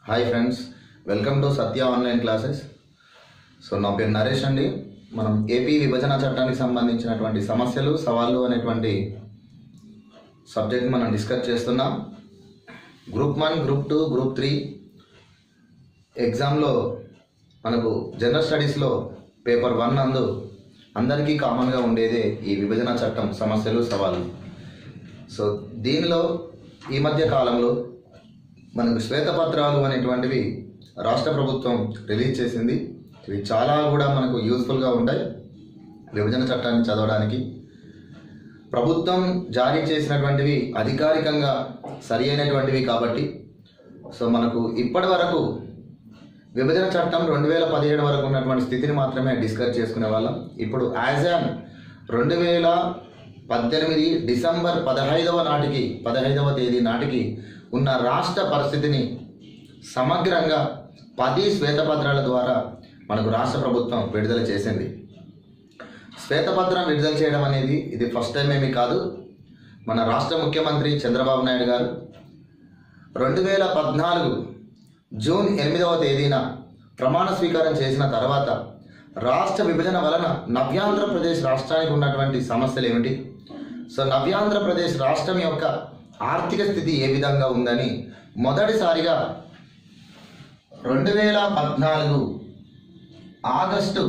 hi friends welcome to Satya online classes so నా పేరు నరేష్ అండి మనం ఏపీ విభజన చట్టానికి సంబంధించినటువంటి సమస్యలు సవాళ్ళు అనేటువంటి సబ్జెక్ట్ మనం డిస్కస్ చేస్తున్నాం group one group two group three ఎగ్జామ్లో మనకు జనరల్ స్టడీస్లో పేపర్ వన్ నందు అందరికీ కామన్గా ఉండేదే ఈ విభజన చట్టం సమస్యలు సవాళ్ళు సో దీనిలో ఈ మధ్య కాలంలో మనకు శ్వేతపత్రాలు అనేటువంటివి రాష్ట్ర ప్రభుత్వం రిలీజ్ చేసింది ఇవి చాలా కూడా మనకు యూస్ఫుల్గా ఉంటాయి విభజన చట్టాన్ని చదవడానికి ప్రభుత్వం జారీ చేసినటువంటివి అధికారికంగా సరి అయినటువంటివి కాబట్టి సో మనకు ఇప్పటి వరకు విభజన చట్టం రెండు వేల పదిహేడు వరకు ఉన్నటువంటి స్థితిని మాత్రమే డిస్కస్ చేసుకునే వాళ్ళం ఇప్పుడు యాజ్ యాన్ రెండు వేల పద్దెనిమిది డిసెంబర్ పదహైదవ నాటికి పదహైదవ తేదీ నాటికి ఉన్న రాష్ట్ర పరిస్థితిని సమగ్రంగా పది శ్వేతపత్రాల ద్వారా మనకు రాష్ట్ర ప్రభుత్వం విడుదల చేసింది శ్వేతపత్రం విడుదల చేయడం అనేది ఇది ఫస్ట్ టైం ఏమీ కాదు మన రాష్ట్ర ముఖ్యమంత్రి చంద్రబాబు నాయుడు గారు రెండు వేల పద్నాలుగు జూన్ ఎనిమిదవ తేదీన ప్రమాణ స్వీకారం చేసిన తర్వాత రాష్ట్ర విభజన వలన నవ్యాంధ్రప్రదేశ్ రాష్ట్రానికి ఉన్నటువంటి సమస్యలు ఏమిటి సో నవ్యాంధ్రప్రదేశ్ రాష్ట్రం యొక్క ఆర్థిక స్థితి ఏ విధంగా ఉందని మొదటిసారిగా రెండు వేల పద్నాలుగు ఆగస్టు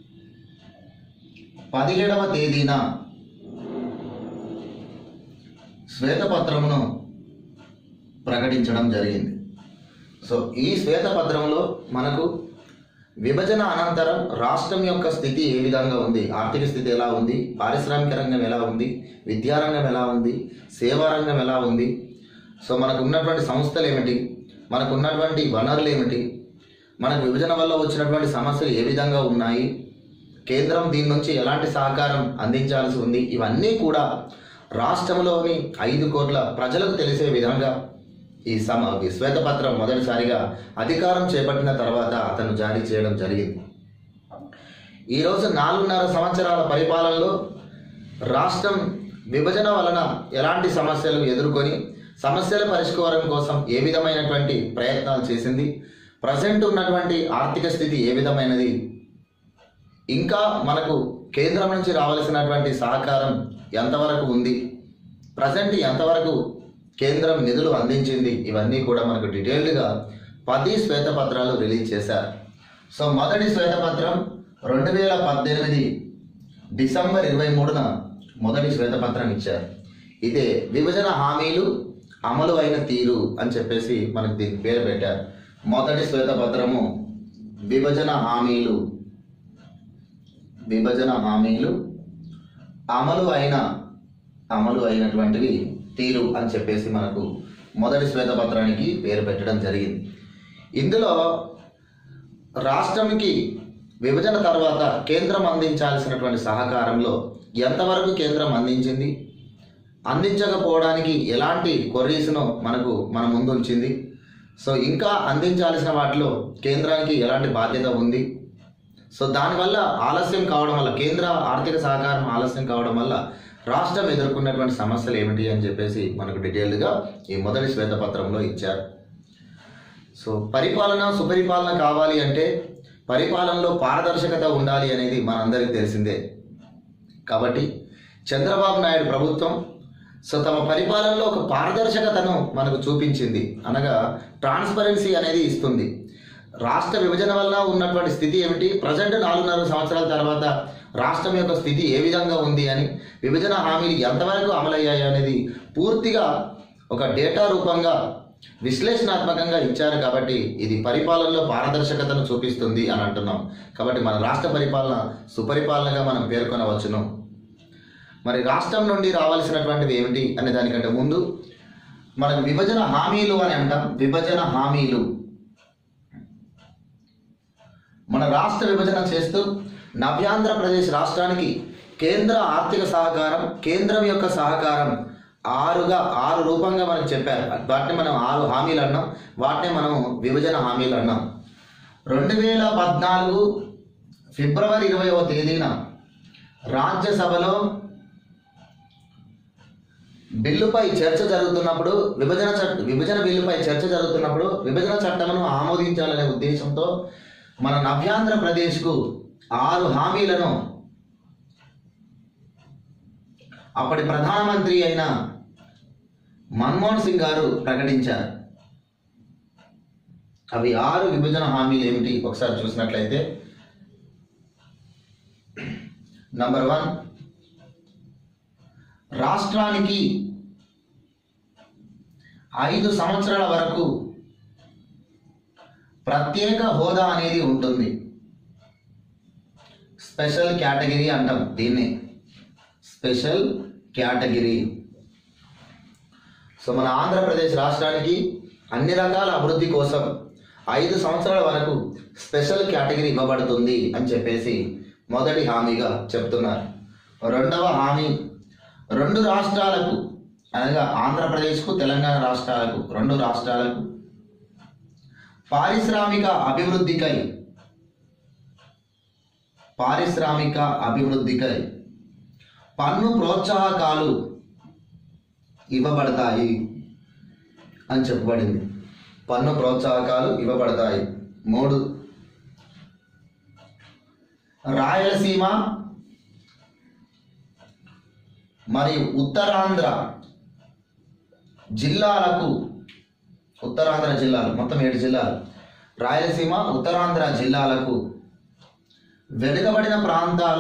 పదిహేడవ తేదీన శ్వేతపత్రమును ప్రకటించడం జరిగింది సో ఈ శ్వేతపత్రంలో మనకు విభజన అనంతరం రాష్ట్రం యొక్క స్థితి ఏ విధంగా ఉంది ఆర్థిక స్థితి ఎలా ఉంది పారిశ్రామిక రంగం ఎలా ఉంది విద్యారంగం ఎలా ఉంది సేవా రంగం ఎలా ఉంది సో మనకు ఉన్నటువంటి సంస్థలు ఏమిటి మనకు ఉన్నటువంటి వనరులు ఏమిటి మనకు విభజన వల్ల వచ్చినటువంటి సమస్యలు ఏ విధంగా ఉన్నాయి కేంద్రం దీని నుంచి ఎలాంటి సహకారం అందించాల్సి ఉంది ఇవన్నీ కూడా రాష్ట్రంలోని ఐదు కోట్ల ప్రజలకు తెలిసే విధంగా ఈ సమ ఈ శ్వేతపత్రం మొదటిసారిగా అధికారం చేపట్టిన తర్వాత అతను జారీ చేయడం జరిగింది ఈరోజు నాలుగున్నర సంవత్సరాల పరిపాలనలో రాష్ట్రం విభజన వలన ఎలాంటి సమస్యలు ఎదుర్కొని సమస్యల పరిష్కారం కోసం ఏ విధమైనటువంటి ప్రయత్నాలు చేసింది ప్రజెంట్ ఉన్నటువంటి ఆర్థిక స్థితి ఏ విధమైనది ఇంకా మనకు కేంద్రం నుంచి రావాల్సినటువంటి సహకారం ఎంతవరకు ఉంది ప్రజెంట్ ఎంతవరకు కేంద్రం నిధులు అందించింది ఇవన్నీ కూడా మనకు డీటెయిల్డ్గా పది శ్వేతపత్రాలు రిలీజ్ చేశారు సో మొదటి శ్వేతపత్రం రెండు వేల పద్దెనిమిది డిసెంబర్ ఇరవై మూడున మొదటి శ్వేతపత్రం ఇచ్చారు ఇదే విభజన హామీలు అమలు అయిన తీరు అని చెప్పేసి మనకు దీనికి పేరు పెట్టారు మొదటి శ్వేతపత్రము విభజన హామీలు విభజన హామీలు అమలు అయిన అమలు అయినటువంటివి తీరు అని చెప్పేసి మనకు మొదటి శ్వేతపత్రానికి పేరు పెట్టడం జరిగింది ఇందులో రాష్ట్రంకి విభజన తర్వాత కేంద్రం అందించాల్సినటువంటి సహకారంలో ఎంతవరకు కేంద్రం అందించింది అందించకపోవడానికి ఎలాంటి కొర్రీస్ను మనకు మన ముందు ఉంచింది సో ఇంకా అందించాల్సిన వాటిలో కేంద్రానికి ఎలాంటి బాధ్యత ఉంది సో దానివల్ల ఆలస్యం కావడం వల్ల కేంద్ర ఆర్థిక సహకారం ఆలస్యం కావడం వల్ల రాష్ట్రం ఎదుర్కొన్నటువంటి సమస్యలు ఏమిటి అని చెప్పేసి మనకు డీటెయిల్డ్గా ఈ మొదటి శ్వేతపత్రంలో ఇచ్చారు సో పరిపాలన సుపరిపాలన కావాలి అంటే పరిపాలనలో పారదర్శకత ఉండాలి అనేది మనందరికీ తెలిసిందే కాబట్టి చంద్రబాబు నాయుడు ప్రభుత్వం సో తమ పరిపాలనలో ఒక పారదర్శకతను మనకు చూపించింది అనగా ట్రాన్స్పరెన్సీ అనేది ఇస్తుంది రాష్ట్ర విభజన వల్ల ఉన్నటువంటి స్థితి ఏమిటి ప్రజెంట్ నాలుగున్నర సంవత్సరాల తర్వాత రాష్ట్రం యొక్క స్థితి ఏ విధంగా ఉంది అని విభజన హామీలు ఎంతవరకు అమలయ్యాయి అనేది పూర్తిగా ఒక డేటా రూపంగా విశ్లేషణాత్మకంగా ఇచ్చారు కాబట్టి ఇది పరిపాలనలో పారదర్శకతను చూపిస్తుంది అని అంటున్నాం కాబట్టి మన రాష్ట్ర పరిపాలన సుపరిపాలనగా మనం పేర్కొనవచ్చును మరి రాష్ట్రం నుండి రావాల్సినటువంటివి ఏమిటి అనే దానికంటే ముందు మనకు విభజన హామీలు అని అంటాం విభజన హామీలు మన రాష్ట్ర విభజన చేస్తూ నవ్యాంధ్రప్రదేశ్ రాష్ట్రానికి కేంద్ర ఆర్థిక సహకారం కేంద్రం యొక్క సహకారం ఆరుగా ఆరు రూపంగా మనకు చెప్పారు వాటిని మనం ఆరు హామీలు అన్నాం వాటిని మనం విభజన హామీలు అన్నాం రెండు వేల పద్నాలుగు ఫిబ్రవరి ఇరవైవ తేదీన రాజ్యసభలో బిల్లుపై చర్చ జరుగుతున్నప్పుడు విభజన చట్ట విభజన బిల్లుపై చర్చ జరుగుతున్నప్పుడు విభజన చట్టమును ఆమోదించాలనే ఉద్దేశంతో మన నవ్యాంధ్ర ప్రదేశ్కు ఆరు హామీలను అప్పటి ప్రధానమంత్రి అయిన మన్మోహన్ సింగ్ గారు ప్రకటించారు అవి ఆరు విభజన హామీలు ఏమిటి ఒకసారి చూసినట్లయితే నంబర్ వన్ రాష్ట్రానికి ఐదు సంవత్సరాల వరకు ప్రత్యేక హోదా అనేది ఉంటుంది స్పెషల్ కేటగిరీ అంటాం దీన్ని స్పెషల్ కేటగిరీ సో మన ఆంధ్రప్రదేశ్ రాష్ట్రానికి అన్ని రకాల అభివృద్ధి కోసం ఐదు సంవత్సరాల వరకు స్పెషల్ కేటగిరీ ఇవ్వబడుతుంది అని చెప్పేసి మొదటి హామీగా చెప్తున్నారు రెండవ హామీ రెండు రాష్ట్రాలకు అనగా ఆంధ్రప్రదేశ్కు తెలంగాణ రాష్ట్రాలకు రెండు రాష్ట్రాలకు పారిశ్రామిక అభివృద్ధికై పారిశ్రామిక అభివృద్ధికై పన్ను ప్రోత్సాహకాలు ఇవ్వబడతాయి అని చెప్పబడింది పన్ను ప్రోత్సాహకాలు ఇవ్వబడతాయి మూడు రాయలసీమ మరియు ఉత్తరాంధ్ర జిల్లాలకు ఉత్తరాంధ్ర జిల్లాలు మొత్తం ఏడు జిల్లాలు రాయలసీమ ఉత్తరాంధ్ర జిల్లాలకు వెనుకబడిన ప్రాంతాల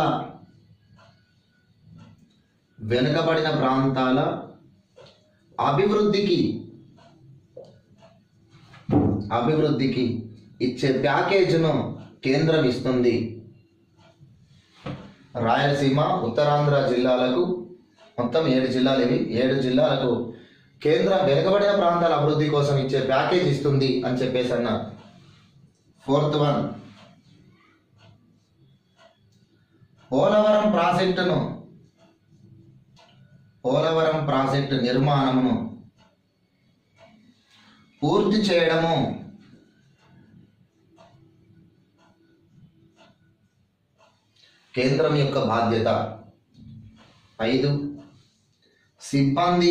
వెనుకబడిన ప్రాంతాల అభివృద్ధికి అభివృద్ధికి ఇచ్చే ప్యాకేజీను కేంద్రం ఇస్తుంది రాయలసీమ ఉత్తరాంధ్ర జిల్లాలకు మొత్తం ఏడు జిల్లాలు ఇవి ఏడు జిల్లాలకు కేంద్రం వెనుకబడిన ప్రాంతాల అభివృద్ధి కోసం ఇచ్చే ప్యాకేజ్ ఇస్తుంది అని చెప్పేసి అన్న ఫోర్త్ వన్ పోలవరం ప్రాజెక్టును పోలవరం ప్రాజెక్టు నిర్మాణమును పూర్తి చేయడము కేంద్రం యొక్క బాధ్యత ఐదు సిబ్బంది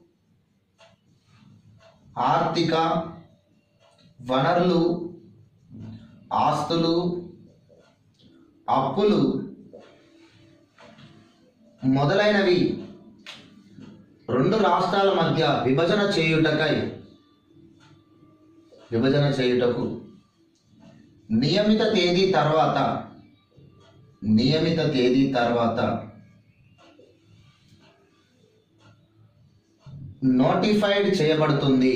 ఆర్థిక వనరులు ఆస్తులు అప్పులు మొదలైనవి రెండు రాష్ట్రాల మధ్య విభజన చేయుటకై విభజన చేయుటకు నియమిత తేదీ తర్వాత నియమిత తేదీ తర్వాత నోటిఫైడ్ చేయబడుతుంది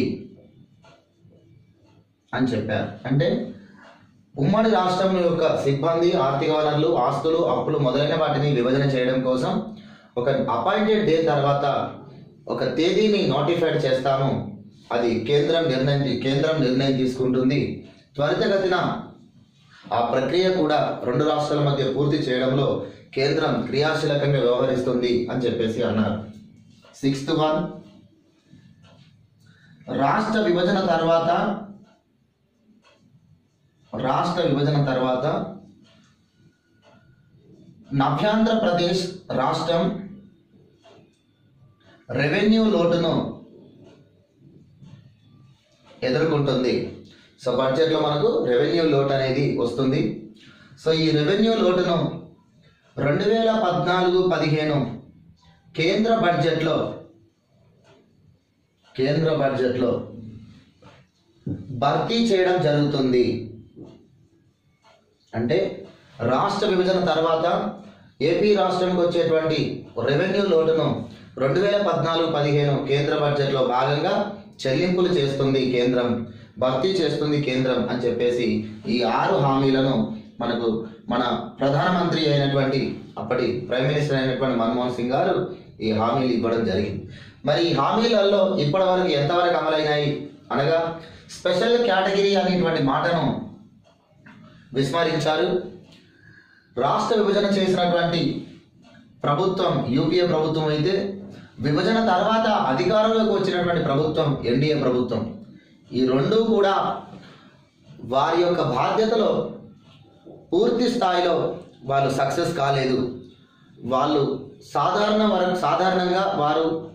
అని చెప్పారు అంటే ఉమ్మడి రాష్ట్రం యొక్క సిబ్బంది ఆర్థిక వనరులు ఆస్తులు అప్పులు మొదలైన వాటిని విభజన చేయడం కోసం ఒక అపాయింటెడ్ డే తర్వాత ఒక తేదీని నోటిఫైడ్ చేస్తాము అది కేంద్రం నిర్ణయం కేంద్రం నిర్ణయం తీసుకుంటుంది త్వరితగతిన ఆ ప్రక్రియ కూడా రెండు రాష్ట్రాల మధ్య పూర్తి చేయడంలో కేంద్రం క్రియాశీలకంగా వ్యవహరిస్తుంది అని చెప్పేసి అన్నారు సిక్స్త్ వన్ రాష్ట్ర విభజన తర్వాత రాష్ట్ర విభజన తర్వాత నవ్యాంధ్రప్రదేశ్ రాష్ట్రం రెవెన్యూ లోటును ఎదుర్కొంటుంది సో బడ్జెట్లో మనకు రెవెన్యూ లోటు అనేది వస్తుంది సో ఈ రెవెన్యూ లోటును రెండు వేల పద్నాలుగు పదిహేను కేంద్ర బడ్జెట్లో కేంద్ర బడ్జెట్లో భర్తీ చేయడం జరుగుతుంది అంటే రాష్ట్ర విభజన తర్వాత ఏపీ రాష్ట్రానికి వచ్చేటువంటి రెవెన్యూ లోటును రెండు వేల పద్నాలుగు పదిహేను కేంద్ర బడ్జెట్లో భాగంగా చెల్లింపులు చేస్తుంది కేంద్రం భర్తీ చేస్తుంది కేంద్రం అని చెప్పేసి ఈ ఆరు హామీలను మనకు మన ప్రధానమంత్రి అయినటువంటి అప్పటి ప్రైమ్ మినిస్టర్ అయినటువంటి మన్మోహన్ సింగ్ గారు ఈ హామీలు ఇవ్వడం జరిగింది మరి ఈ హామీలలో ఇప్పటివరకు ఎంతవరకు అమలైనాయి అనగా స్పెషల్ కేటగిరీ అనేటువంటి మాటను విస్మరించారు రాష్ట్ర విభజన చేసినటువంటి ప్రభుత్వం యూపీఏ ప్రభుత్వం అయితే విభజన తర్వాత అధికారంలోకి వచ్చినటువంటి ప్రభుత్వం ఎన్డీఏ ప్రభుత్వం ఈ రెండు కూడా వారి యొక్క బాధ్యతలో పూర్తి స్థాయిలో వాళ్ళు సక్సెస్ కాలేదు వాళ్ళు సాధారణ వరకు సాధారణంగా వారు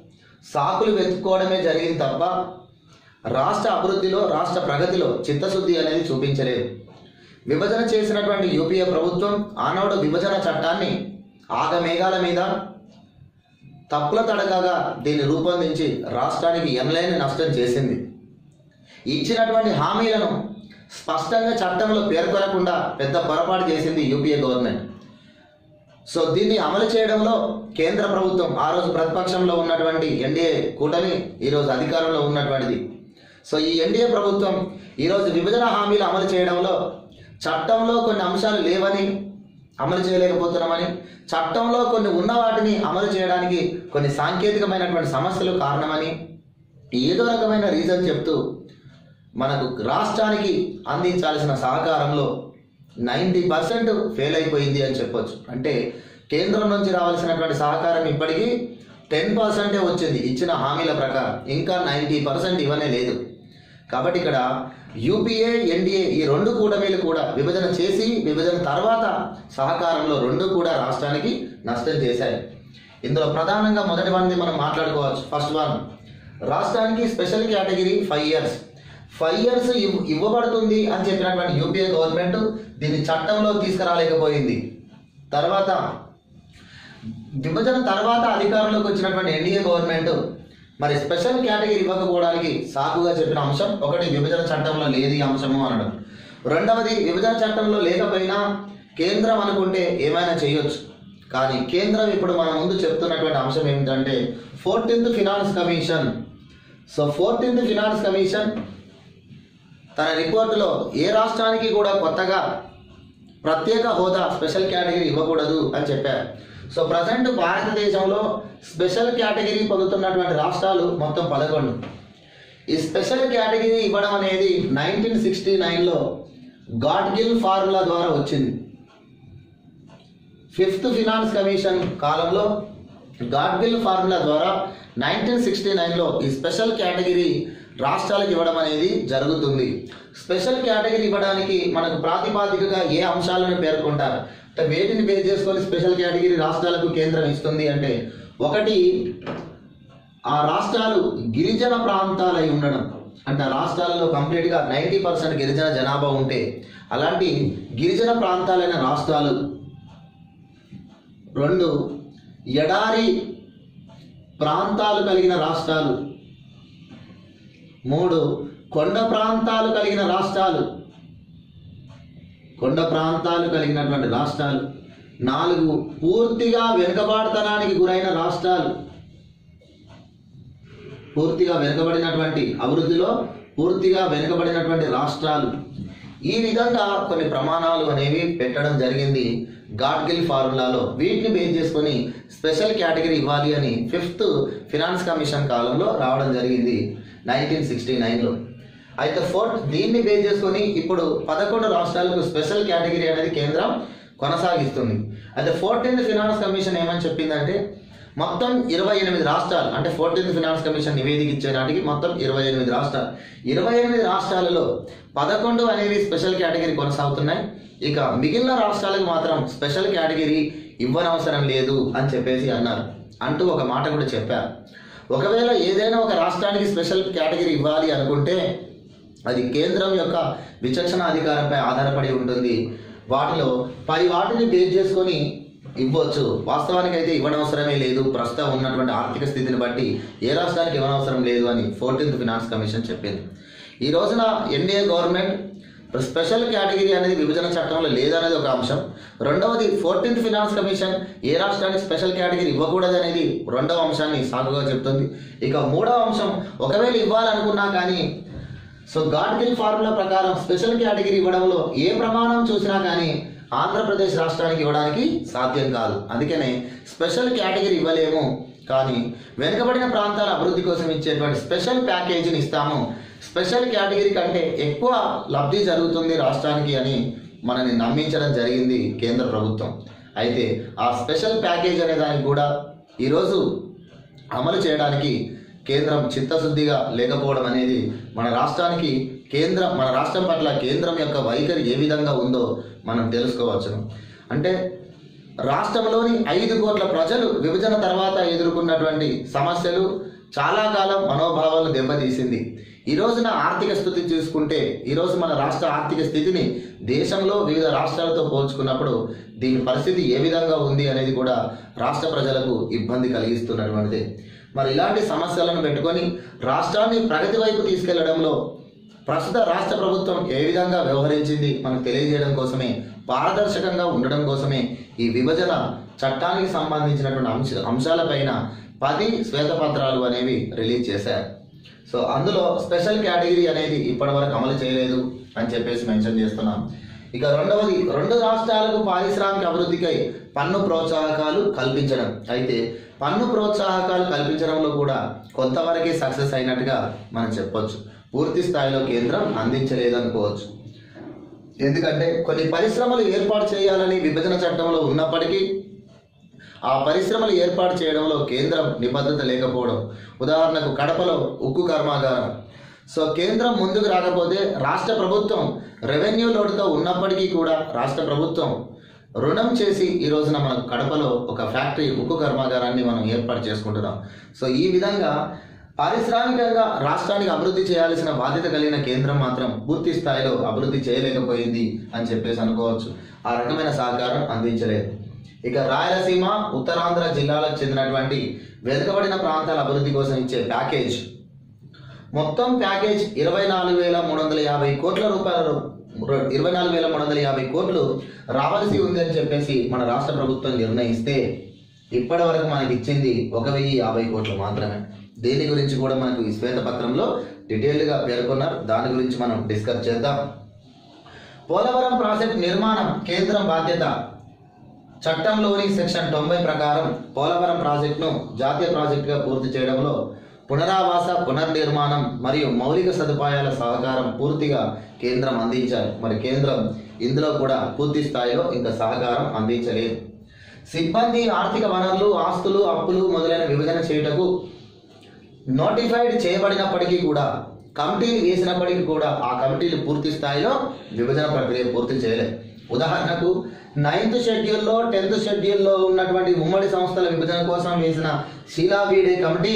సాకులు వెతుక్కోవడమే జరిగింది తప్ప రాష్ట్ర అభివృద్ధిలో రాష్ట్ర ప్రగతిలో చిత్తశుద్ధి అనేది చూపించలేదు విభజన చేసినటువంటి యూపీఏ ప్రభుత్వం ఆనాడు విభజన చట్టాన్ని ఆగమేఘాల మీద తప్పుల తడకగా దీన్ని రూపొందించి రాష్ట్రానికి ఎనలేని నష్టం చేసింది ఇచ్చినటువంటి హామీలను స్పష్టంగా చట్టంలో పేర్కొనకుండా పెద్ద పొరపాటు చేసింది యూపీఏ గవర్నమెంట్ సో దీన్ని అమలు చేయడంలో కేంద్ర ప్రభుత్వం ఆ రోజు ప్రతిపక్షంలో ఉన్నటువంటి ఎన్డీఏ కూటమి ఈరోజు అధికారంలో ఉన్నటువంటిది సో ఈ ఎన్డీఏ ప్రభుత్వం ఈరోజు విభజన హామీలు అమలు చేయడంలో చట్టంలో కొన్ని అంశాలు లేవని అమలు చేయలేకపోతున్నామని చట్టంలో కొన్ని ఉన్న వాటిని అమలు చేయడానికి కొన్ని సాంకేతికమైనటువంటి సమస్యలు కారణమని ఏదో రకమైన రీజన్ చెప్తూ మనకు రాష్ట్రానికి అందించాల్సిన సహకారంలో నైంటీ పర్సెంట్ ఫెయిల్ అయిపోయింది అని చెప్పొచ్చు అంటే కేంద్రం నుంచి రావాల్సినటువంటి సహకారం ఇప్పటికీ టెన్ పర్సెంటే వచ్చింది ఇచ్చిన హామీల ప్రకారం ఇంకా నైంటీ పర్సెంట్ ఇవ్వనే లేదు కాబట్టి ఇక్కడ యూపీఏ ఎన్డీఏ ఈ రెండు కూటమీలు కూడా విభజన చేసి విభజన తర్వాత సహకారంలో రెండు కూడా రాష్ట్రానికి నష్టం చేశాయి ఇందులో ప్రధానంగా మొదటి వన్ది మనం మాట్లాడుకోవచ్చు ఫస్ట్ వన్ రాష్ట్రానికి special category five years five years ఇవ్- ఇవ్వబడుతుంది అని చెప్పినటువంటి యూపీఏ గవర్నమెంట్ దీన్ని చట్టంలో తీసుకురాలేకపోయింది తర్వాత విభజన తర్వాత అధికారంలోకి వచ్చినటువంటి ఎన్డీఏ గవర్నమెంట్ మరి స్పెషల్ కేటగిరీ ఇవ్వకపోవడానికి సాకుగా చెప్పిన అంశం ఒకటి విభజన చట్టంలో లేదు ఈ అంశము అనడం రెండవది విభజన చట్టంలో లేకపోయినా కేంద్రం అనుకుంటే ఏమైనా చేయొచ్చు కానీ కేంద్రం ఇప్పుడు మన ముందు చెప్తున్నటువంటి అంశం ఏమిటంటే fourteenth finance commission so fourteenth finance commission తన రిపోర్టులో ఏ రాష్ట్రానికి కూడా కొత్తగా ప్రత్యేక హోదా స్పెషల్ కేటగిరీ ఇవ్వకూడదు అని చెప్పారు సో ప్రజెంట్ భారతదేశంలో స్పెషల్ కేటగిరీ పొందుతున్నటువంటి రాష్ట్రాలు మొత్తం పదకొండు ఈ స్పెషల్ కేటగిరీ ఇవ్వడం అనేది నైన్టీన్ సిక్స్టీ నైన్లో గాడ్గిల్ ఫార్ములా ద్వారా వచ్చింది ఫిఫ్త్ ఫినాన్స్ కమిషన్ కాలంలో గాడ్గిల్ ఫార్ములా ద్వారా నైన్టీన్ సిక్స్టీ నైన్లో ఈ స్పెషల్ కేటగిరీ రాష్ట్రాలకు ఇవ్వడం అనేది జరుగుతుంది స్పెషల్ కేటగిరీ ఇవ్వడానికి మనకు ప్రాతిపాదికగా ఏ అంశాలను పేర్కొంటారు అంటే వేటిని బేస్ చేసుకొని స్పెషల్ కేటగిరీ రాష్ట్రాలకు కేంద్రం ఇస్తుంది అంటే ఒకటి ఆ రాష్ట్రాలు గిరిజన ప్రాంతాలై ఉండడం అంటే ఆ రాష్ట్రాలలో కంప్లీట్గా నైంటీ పర్సెంట్ గిరిజన జనాభా ఉంటే అలాంటి గిరిజన ప్రాంతాలైన రాష్ట్రాలు రెండు ఎడారి ప్రాంతాలు కలిగిన రాష్ట్రాలు మూడు కొండ ప్రాంతాలు కలిగిన రాష్ట్రాలు కొండ ప్రాంతాలు కలిగినటువంటి రాష్ట్రాలు నాలుగు పూర్తిగా వెనుకబాటుతనానికి గురైన రాష్ట్రాలు పూర్తిగా వెనుకబడినటువంటి అభివృద్ధిలో పూర్తిగా వెనుకబడినటువంటి రాష్ట్రాలు ఈ విధంగా కొన్ని ప్రమాణాలు అనేవి పెట్టడం జరిగింది గాడ్గిల్ ఫార్ములాలో వీటిని బేస్ చేసుకొని స్పెషల్ కేటగిరీ ఇవ్వాలి అని ఫిఫ్త్ ఫినాన్స్ కమిషన్ కాలంలో రావడం జరిగింది నైన్టీన్ సిక్స్టీ నైన్లో అయితే ఫోర్త్ దీన్ని బేస్ చేసుకొని ఇప్పుడు పదకొండు రాష్ట్రాలకు స్పెషల్ కేటగిరీ అనేది కేంద్రం కొనసాగిస్తుంది అయితే ఫోర్టీన్త్ ఫినాన్స్ కమిషన్ ఏమని చెప్పిందంటే మొత్తం ఇరవై ఎనిమిది రాష్ట్రాలు అంటే ఫోర్టీన్త్ ఫినాన్స్ కమిషన్ నివేదిక ఇచ్చే నాటికి మొత్తం ఇరవై ఎనిమిది రాష్ట్రాలు ఇరవై ఎనిమిది రాష్ట్రాలలో పదకొండు అనేవి స్పెషల్ కేటగిరీ కొనసాగుతున్నాయి ఇక మిగిలిన రాష్ట్రాలకు మాత్రం స్పెషల్ కేటగిరీ ఇవ్వనవసరం లేదు అని చెప్పేసి అన్నారు అంటూ ఒక మాట కూడా చెప్పారు ఒకవేళ ఏదైనా ఒక రాష్ట్రానికి స్పెషల్ కేటగిరీ ఇవ్వాలి అనుకుంటే అది కేంద్రం యొక్క విచక్షణ అధికారంపై ఆధారపడి ఉంటుంది వాటిలో పై వాటిని బేస్ చేసుకొని ఇవ్వచ్చు వాస్తవానికి అయితే ఇవ్వనవసరమే లేదు ప్రస్తుతం ఉన్నటువంటి ఆర్థిక స్థితిని బట్టి ఏ రాష్ట్రానికి ఇవ్వనవసరం లేదు అని ఫోర్టీన్త్ ఫినాన్స్ కమిషన్ చెప్పింది ఈ రోజున ఎన్డీఏ గవర్నమెంట్ స్పెషల్ కేటగిరీ అనేది విభజన చట్టంలో లేదనేది ఒక అంశం రెండవది ఫోర్టీన్త్ ఫినాన్స్ కమిషన్ ఏ రాష్ట్రానికి స్పెషల్ కేటగిరీ ఇవ్వకూడదు అనేది రెండవ అంశాన్ని సాగుగా చెప్తుంది ఇక మూడవ అంశం ఒకవేళ ఇవ్వాలనుకున్నా కానీ సో గాడ్గిల్ ఫార్ములా ప్రకారం స్పెషల్ కేటగిరీ ఇవ్వడంలో ఏ ప్రమాణం చూసినా కానీ ఆంధ్రప్రదేశ్ రాష్ట్రానికి ఇవ్వడానికి సాధ్యం కాదు అందుకనే స్పెషల్ కేటగిరీ ఇవ్వలేము కానీ వెనుకబడిన ప్రాంతాల అభివృద్ధి కోసం ఇచ్చేటువంటి స్పెషల్ ప్యాకేజీని ఇస్తాము స్పెషల్ కేటగిరీ కంటే ఎక్కువ లబ్ధి జరుగుతుంది రాష్ట్రానికి అని మనని నమ్మించడం జరిగింది కేంద్ర ప్రభుత్వం అయితే ఆ స్పెషల్ ప్యాకేజ్ అనే దానికి కూడా ఈరోజు అమలు చేయడానికి కేంద్రం చిత్తశుద్ధిగా లేకపోవడం అనేది మన రాష్ట్రానికి కేంద్రం మన రాష్ట్రం పట్ల కేంద్రం యొక్క వైఖరి ఏ విధంగా ఉందో మనం తెలుసుకోవచ్చును అంటే రాష్ట్రంలోని ఐదు కోట్ల ప్రజలు విభజన తర్వాత ఎదుర్కొన్నటువంటి సమస్యలు చాలా కాలం మనోభావాలను దెబ్బతీసింది ఈ రోజున ఆర్థిక స్థితి చూసుకుంటే ఈరోజు మన రాష్ట్ర ఆర్థిక స్థితిని దేశంలో వివిధ రాష్ట్రాలతో పోల్చుకున్నప్పుడు దీని పరిస్థితి ఏ విధంగా ఉంది అనేది కూడా రాష్ట్ర ప్రజలకు ఇబ్బంది కలిగిస్తున్నటువంటిది మరి ఇలాంటి సమస్యలను పెట్టుకొని రాష్ట్రాన్ని ప్రగతి వైపు తీసుకెళ్లడంలో ప్రస్తుత రాష్ట్ర ప్రభుత్వం ఏ విధంగా వ్యవహరించింది మనకు తెలియజేయడం కోసమే పారదర్శకంగా ఉండడం కోసమే ఈ విభజన చట్టానికి సంబంధించినటువంటి అంశ అంశాలపైన పది శ్వేతపత్రాలు అనేవి రిలీజ్ చేశారు సో అందులో స్పెషల్ కేటగిరీ అనేది ఇప్పటివరకు అమలు చేయలేదు అని చెప్పేసి మెన్షన్ చేస్తున్నాం ఇక రెండవది రెండు రాష్ట్రాలకు పారిశ్రామిక అభివృద్ధికై పన్ను ప్రోత్సాహకాలు కల్పించడం అయితే పన్ను ప్రోత్సాహకాలు కల్పించడంలో కూడా కొంతవరకే సక్సెస్ అయినట్టుగా మనం చెప్పొచ్చు పూర్తి స్థాయిలో కేంద్రం అందించలేదనుకోవచ్చు ఎందుకంటే కొన్ని పరిశ్రమలు ఏర్పాటు చేయాలని విభజన చట్టంలో ఉన్నప్పటికీ ఆ పరిశ్రమలు ఏర్పాటు చేయడంలో కేంద్రం నిబద్ధత లేకపోవడం ఉదాహరణకు కడపలో ఉక్కు కర్మాగారం సో కేంద్రం ముందుకు రాకపోతే రాష్ట్ర ప్రభుత్వం రెవెన్యూ లోటుతో ఉన్నప్పటికీ కూడా రాష్ట్ర ప్రభుత్వం రుణం చేసి ఈ రోజున మనం కడపలో ఒక ఫ్యాక్టరీ ఉక్కు కర్మాగారాన్ని మనం ఏర్పాటు చేసుకుంటున్నాం సో ఈ విధంగా పారిశ్రామికంగా రాష్ట్రానికి అభివృద్ధి చేయాల్సిన బాధ్యత కలిగిన కేంద్రం మాత్రం పూర్తి స్థాయిలో అభివృద్ధి చేయలేకపోయింది అని చెప్పేసి అనుకోవచ్చు ఆ రకమైన సహకారం అందించలేదు ఇక రాయలసీమ ఉత్తరాంధ్ర జిల్లాలకు చెందినటువంటి వెనుకబడిన ప్రాంతాల అభివృద్ధి కోసం ఇచ్చే ప్యాకేజ్ మొత్తం ప్యాకేజ్ ఇరవై నాలుగు వేల మూడు వందల యాభై కోట్ల రూపాయలు ఇరవై నాలుగు వేల మూడు వందల యాభై కోట్లు రావాల్సి ఉంది అని చెప్పేసి మన రాష్ట్ర ప్రభుత్వం నిర్ణయిస్తే ఇప్పటి వరకు మనకి ఇచ్చింది ఒక వెయ్యి యాభై కోట్లు మాత్రమే దీని గురించి కూడా మనకు ఈ శ్వేతపత్రంలో డీటెయిల్డ్గా పేర్కొన్నారు దాని గురించి మనం డిస్కస్ చేద్దాం పోలవరం ప్రాజెక్ట్ నిర్మాణం కేంద్రం బాధ్యత చట్టంలోని సెక్షన్ తొంభై ప్రకారం పోలవరం ప్రాజెక్టును జాతీయ ప్రాజెక్టుగా పూర్తి చేయడంలో పునరావాస పునర్నిర్మాణం మరియు మౌలిక సదుపాయాల సహకారం పూర్తిగా కేంద్రం అందించాలి మరి కేంద్రం ఇందులో కూడా పూర్తి స్థాయిలో ఇంకా సహకారం అందించలేదు సిబ్బంది ఆర్థిక వనరులు ఆస్తులు అప్పులు మొదలైన విభజన చేయుటకు నోటిఫైడ్ చేయబడినప్పటికీ కూడా కమిటీలు వేసినప్పటికీ కూడా ఆ కమిటీలు పూర్తి స్థాయిలో విభజన ప్రక్రియ పూర్తి చేయలేదు ఉదాహరణకు నైన్త్ షెడ్యూల్లో టెన్త్ షెడ్యూల్లో ఉన్నటువంటి ఉమ్మడి సంస్థల విభజన కోసం వేసిన శీలా బీడే కమిటీ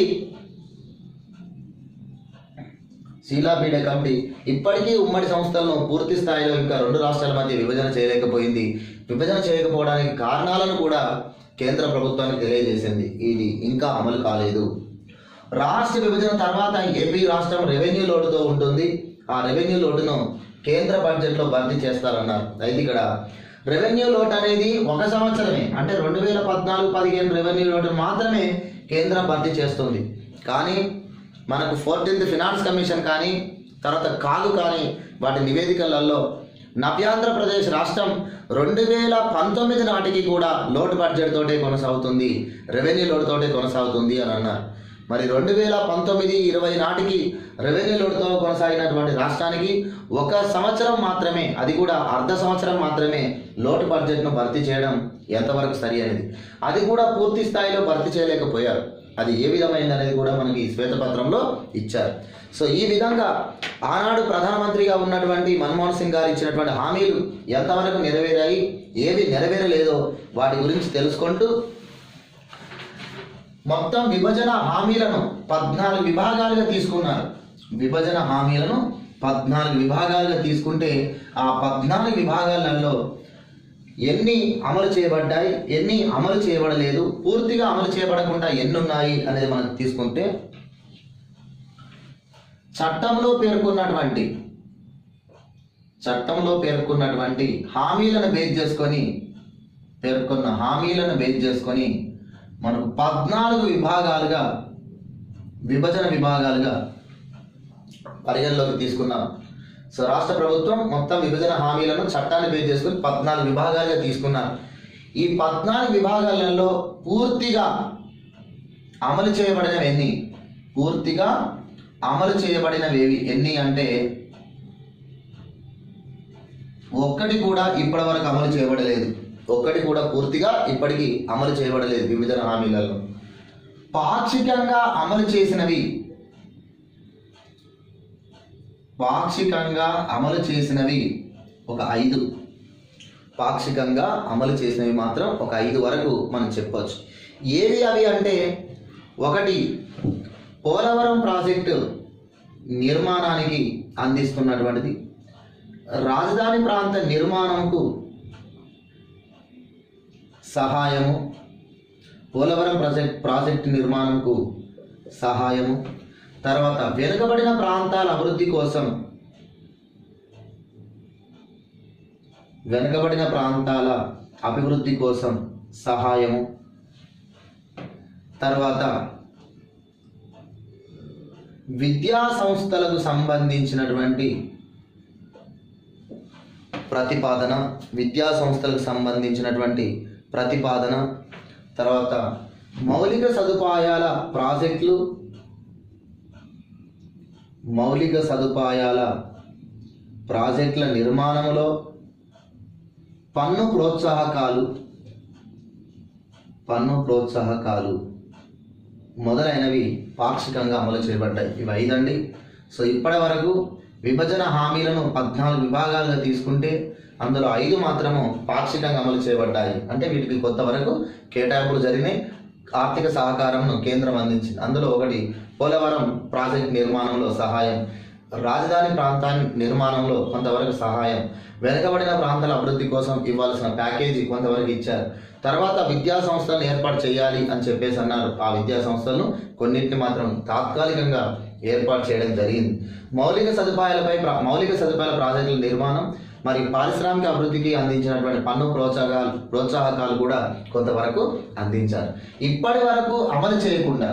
శీలా బీడే కమిటీ ఇప్పటికీ ఉమ్మడి సంస్థలను పూర్తి స్థాయిలో ఇంకా రెండు రాష్ట్రాల మధ్య విభజన చేయలేకపోయింది విభజన చేయకపోవడానికి కారణాలను కూడా కేంద్ర ప్రభుత్వానికి తెలియజేసింది ఇది ఇంకా అమలు కాలేదు రాష్ట్ర విభజన తర్వాత ఏపీ రాష్ట్రం రెవెన్యూ లోటుతో ఉంటుంది ఆ రెవెన్యూ లోటును కేంద్ర బడ్జెట్లో భర్తీ చేస్తారన్నారు అయితే ఇక్కడ రెవెన్యూ లోటు అనేది ఒక సంవత్సరమే అంటే రెండు వేల పద్నాలుగు పదిహేను రెవెన్యూ లోటు మాత్రమే కేంద్రం భర్తీ చేస్తుంది కానీ మనకు ఫోర్టీన్త్ ఫినాన్స్ కమిషన్ కానీ తర్వాత కాగు కానీ వాటి నివేదికలలో నవ్యాంధ్రప్రదేశ్ రాష్ట్రం రెండు వేల పంతొమ్మిది నాటికి కూడా లోటు బడ్జెట్ తోటే కొనసాగుతుంది రెవెన్యూ లోటు తోటే కొనసాగుతుంది అని అన్నారు మరి రెండు వేల పంతొమ్మిది ఇరవై నాటికి రెవెన్యూ లోటుతో కొనసాగినటువంటి రాష్ట్రానికి ఒక సంవత్సరం మాత్రమే అది కూడా అర్ధ సంవత్సరం మాత్రమే లోటు బడ్జెట్ను భర్తీ చేయడం ఎంతవరకు సరి అనేది అది కూడా పూర్తి స్థాయిలో భర్తీ చేయలేకపోయారు అది ఏ విధమైంది అనేది కూడా మనకి ఈ శ్వేతపత్రంలో ఇచ్చారు సో ఈ విధంగా ఆనాడు ప్రధానమంత్రిగా ఉన్నటువంటి మన్మోహన్ సింగ్ గారు ఇచ్చినటువంటి హామీలు ఎంతవరకు నెరవేరాయి ఏవి నెరవేరలేదో వాటి గురించి తెలుసుకుంటూ మొత్తం విభజన హామీలను పద్నాలుగు విభాగాలుగా తీసుకున్నారు విభజన హామీలను పద్నాలుగు విభాగాలుగా తీసుకుంటే ఆ పద్నాలుగు విభాగాలలో ఎన్ని అమలు చేయబడ్డాయి ఎన్ని అమలు చేయబడలేదు పూర్తిగా అమలు చేయబడకుండా ఎన్ని ఉన్నాయి అనేది మనం తీసుకుంటే చట్టంలో పేర్కొన్నటువంటి చట్టంలో పేర్కొన్నటువంటి హామీలను బేస్ చేసుకొని పేర్కొన్న హామీలను బేస్ చేసుకొని మనకు పద్నాలుగు విభాగాలుగా విభజన విభాగాలుగా పరిగణలోకి తీసుకున్నాం సో రాష్ట్ర ప్రభుత్వం మొత్తం విభజన హామీలను చట్టాన్ని బేస్ చేసుకుని పద్నాలుగు విభాగాలుగా తీసుకున్నారు ఈ పద్నాలుగు విభాగాలలో పూర్తిగా అమలు చేయబడినవి ఎన్ని పూర్తిగా అమలు చేయబడినవి ఏవి ఎన్ని అంటే ఒక్కటి కూడా ఇప్పటి వరకు అమలు చేయబడలేదు ఒక్కటి కూడా పూర్తిగా ఇప్పటికీ అమలు చేయబడలేదు విభజన హామీలలో పాక్షికంగా అమలు చేసినవి పాక్షికంగా అమలు చేసినవి ఒక ఐదు పాక్షికంగా అమలు చేసినవి మాత్రం ఒక ఐదు వరకు మనం చెప్పవచ్చు ఏవి అవి అంటే ఒకటి పోలవరం ప్రాజెక్టు నిర్మాణానికి అందిస్తున్నటువంటిది రాజధాని ప్రాంత నిర్మాణంకు సహాయము పోలవరం ప్రాజెక్ట్ ప్రాజెక్టు నిర్మాణంకు సహాయము తర్వాత వెనుకబడిన ప్రాంతాల అభివృద్ధి కోసం వెనుకబడిన ప్రాంతాల అభివృద్ధి కోసం సహాయము తర్వాత విద్యా సంస్థలకు సంబంధించినటువంటి ప్రతిపాదన విద్యా సంస్థలకు సంబంధించినటువంటి ప్రతిపాదన తర్వాత మౌలిక సదుపాయాల ప్రాజెక్టులు మౌలిక సదుపాయాల ప్రాజెక్టుల నిర్మాణంలో పన్ను ప్రోత్సాహకాలు పన్ను ప్రోత్సాహకాలు మొదలైనవి పాక్షికంగా అమలు చేయబడ్డాయి ఇవి ఐదండి సో ఇప్పటి వరకు విభజన హామీలను పద్నాలుగు విభాగాలుగా తీసుకుంటే అందులో ఐదు మాత్రము పాక్షికంగా అమలు చేయబడ్డాయి అంటే వీటికి కొంతవరకు కేటాయింపులు జరిగినాయి ఆర్థిక సహకారంను కేంద్రం అందించింది అందులో ఒకటి పోలవరం ప్రాజెక్ట్ నిర్మాణంలో సహాయం రాజధాని ప్రాంతాన్ని నిర్మాణంలో కొంతవరకు సహాయం వెనుకబడిన ప్రాంతాల అభివృద్ధి కోసం ఇవ్వాల్సిన ప్యాకేజీ కొంతవరకు ఇచ్చారు తర్వాత విద్యా సంస్థలను ఏర్పాటు చేయాలి అని చెప్పేసి అన్నారు ఆ విద్యా సంస్థలను కొన్నింటిని మాత్రం తాత్కాలికంగా ఏర్పాటు చేయడం జరిగింది మౌలిక సదుపాయాలపై ప్ర- మౌలిక సదుపాయాల ప్రాజెక్టుల నిర్మాణం మరి పారిశ్రామిక అభివృద్ధికి అందించినటువంటి పన్ను ప్రోత్సాహాలు ప్రోత్సాహకాలు కూడా కొంతవరకు అందించారు ఇప్పటి వరకు అమలు చేయకుండా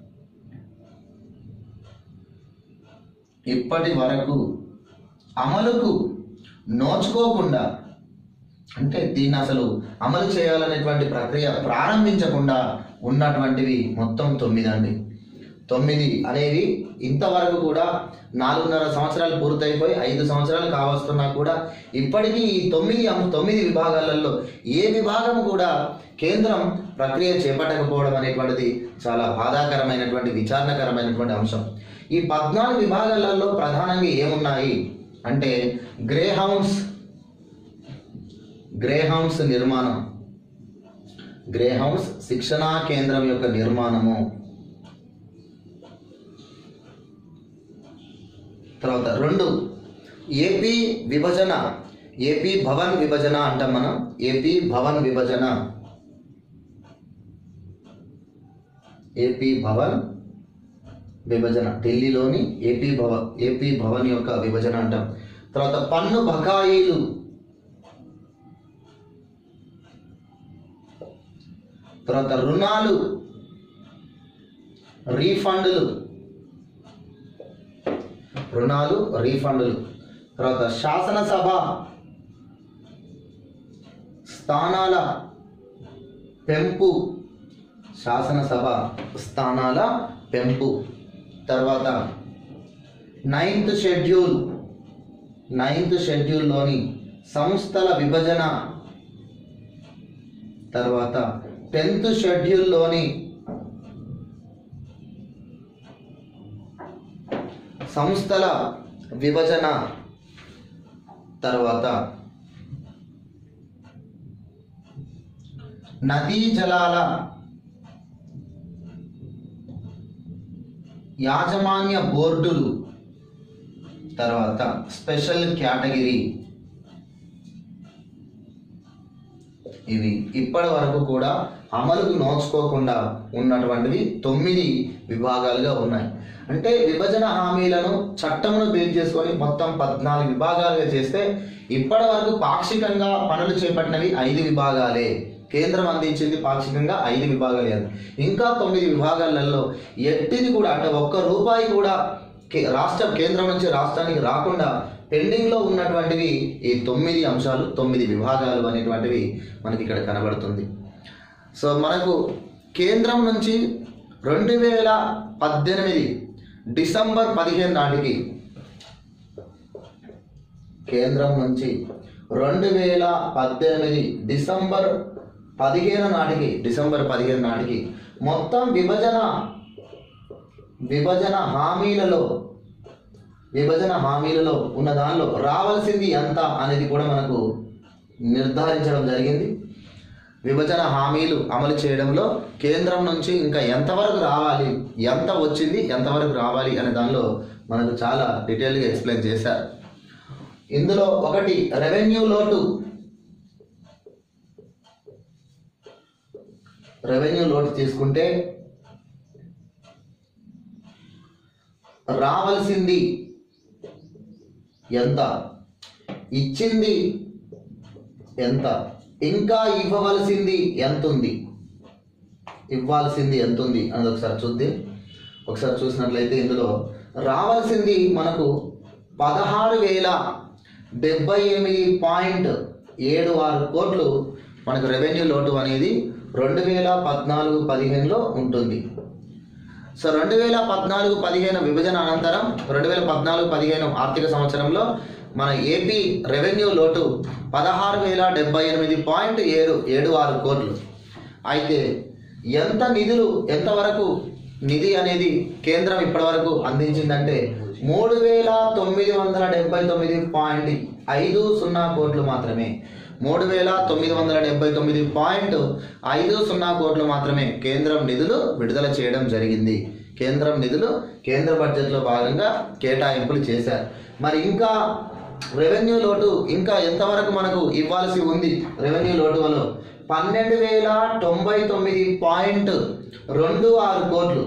ఇప్పటి వరకు అమలుకు నోచుకోకుండా అంటే దీన్ని అసలు అమలు చేయాలనేటువంటి ప్రక్రియ ప్రారంభించకుండా ఉన్నటువంటివి మొత్తం తొమ్మిది అండి తొమ్మిది అనేవి ఇంతవరకు కూడా నాలుగున్నర సంవత్సరాలు పూర్తయిపోయి ఐదు సంవత్సరాలు కావస్తున్నా కూడా ఇప్పటికీ ఈ తొమ్మిది అం- తొమ్మిది విభాగాలలో ఏ విభాగం కూడా కేంద్రం ప్రక్రియ చేపట్టకపోవడం అనేటువంటిది చాలా బాధాకరమైనటువంటి విచారణకరమైనటువంటి అంశం ఈ పద్నాలుగు విభాగాలలో ప్రధానంగా ఏమున్నాయి అంటే గ్రే హౌన్స్ గ్రే హౌన్స్ నిర్మాణం గ్రే హౌన్స్ శిక్షణా కేంద్రం యొక్క నిర్మాణము తర్వాత రెండు ఏపీ విభజన ఏపీ భవన్ విభజన అంటాం మనం ఏపీ భవన్ విభజన ఏపీ భవన్ విభజన ఢిల్లీలోని ఏపీ భవ ఏపీ భవన్ యొక్క విభజన అంటాం తర్వాత పన్ను బకాయిలు తర్వాత రుణాలు రీఫండ్లు రుణాలు రీఫండ్లు తర్వాత శాసనసభ స్థానాల పెంపు శాసనసభ స్థానాల పెంపు తర్వాత నైన్త్ షెడ్యూల్ నైన్త్ షెడ్యూల్లోని సంస్థల విభజన తర్వాత టెన్త్ షెడ్యూల్లోని సంస్థల విభజన తర్వాత నదీ జలాల యాజమాన్య బోర్డులు తర్వాత స్పెషల్ కేటగిరీ ఇవి ఇప్పటి వరకు కూడా అమలుకు నోచుకోకుండా ఉన్నటువంటివి తొమ్మిది విభాగాలుగా ఉన్నాయి అంటే విభజన హామీలను చట్టమును బేస్ చేసుకొని మొత్తం పద్నాలుగు విభాగాలుగా చేస్తే ఇప్పటి వరకు పాక్షికంగా పనులు చేపట్టినవి ఐదు విభాగాలే కేంద్రం అందించింది పాక్షికంగా ఐదు విభాగాలే అని ఇంకా తొమ్మిది విభాగాలలో ఎట్టిది కూడా అంటే ఒక్క రూపాయి కూడా కే- రాష్ట్ర కేంద్రం నుంచి రాష్ట్రానికి రాకుండా పెండింగ్లో ఉన్నటువంటివి ఈ తొమ్మిది అంశాలు తొమ్మిది విభాగాలు అనేటువంటివి మనకి ఇక్కడ కనబడుతుంది సో మనకు కేంద్రం నుంచి రెండు వేల పద్దెనిమిది డిసెంబర్ పదిహేను నాటికి కేంద్రం నుంచి రెండు వేల పద్దెనిమిది డిసెంబర్ పదిహేను నాటికి డిసెంబర్ పదిహేను నాటికి మొత్తం విభజన విభజన హామీలలో విభజన హామీలలో ఉన్న దానిలో రావాల్సింది ఎంత అనేది కూడా మనకు నిర్ధారించడం జరిగింది విభజన హామీలు అమలు చేయడంలో కేంద్రం నుంచి ఇంకా ఎంతవరకు రావాలి ఎంత వచ్చింది ఎంతవరకు రావాలి అనే దానిలో మనకు చాలా డీటెయిల్గా ఎక్స్ప్లెయిన్ చేశారు ఇందులో ఒకటి రెవెన్యూ లోటు రెవెన్యూ లోటు తీసుకుంటే రావాల్సింది ఎంత ఇచ్చింది ఎంత ఇంకా ఇవ్వవలసింది ఎంత ఉంది ఇవ్వాల్సింది ఎంత ఉంది అన్నది ఒకసారి చూద్దాం ఒకసారి చూసినట్లయితే ఇందులో రావాల్సింది మనకు పదహారు వేల డెబ్బై ఎనిమిది పాయింట్ ఏడు ఆరు కోట్లు మనకు రెవెన్యూ లోటు అనేది రెండు వేల పద్నాలుగు పదిహేనులో ఉంటుంది సో రెండు వేల పద్నాలుగు పదిహేను విభజన అనంతరం రెండు వేల పద్నాలుగు పదిహేను ఆర్థిక సంవత్సరంలో మన ఏపీ రెవెన్యూ లోటు పదహారు వేల డెబ్బై ఎనిమిది పాయింట్ ఏడు ఏడు ఆరు కోట్లు అయితే ఎంత నిధులు ఎంతవరకు నిధి అనేది కేంద్రం ఇప్పటివరకు అందించిందంటే మూడు వేల తొమ్మిది వందల డెబ్బై తొమ్మిది పాయింట్ ఐదు సున్నా కోట్లు మాత్రమే మూడు వేల తొమ్మిది వందల డెబ్బై తొమ్మిది పాయింట్ ఐదు సున్నా కోట్లు మాత్రమే కేంద్రం నిధులు విడుదల చేయడం జరిగింది కేంద్రం నిధులు కేంద్ర బడ్జెట్లో భాగంగా కేటాయింపులు చేశారు మరి ఇంకా రెవెన్యూ లోటు ఇంకా ఎంతవరకు మనకు ఇవ్వాల్సి ఉంది రెవెన్యూ లోటులో పన్నెండు వేల తొంభై తొమ్మిది పాయింట్ రెండు ఆరు కోట్లు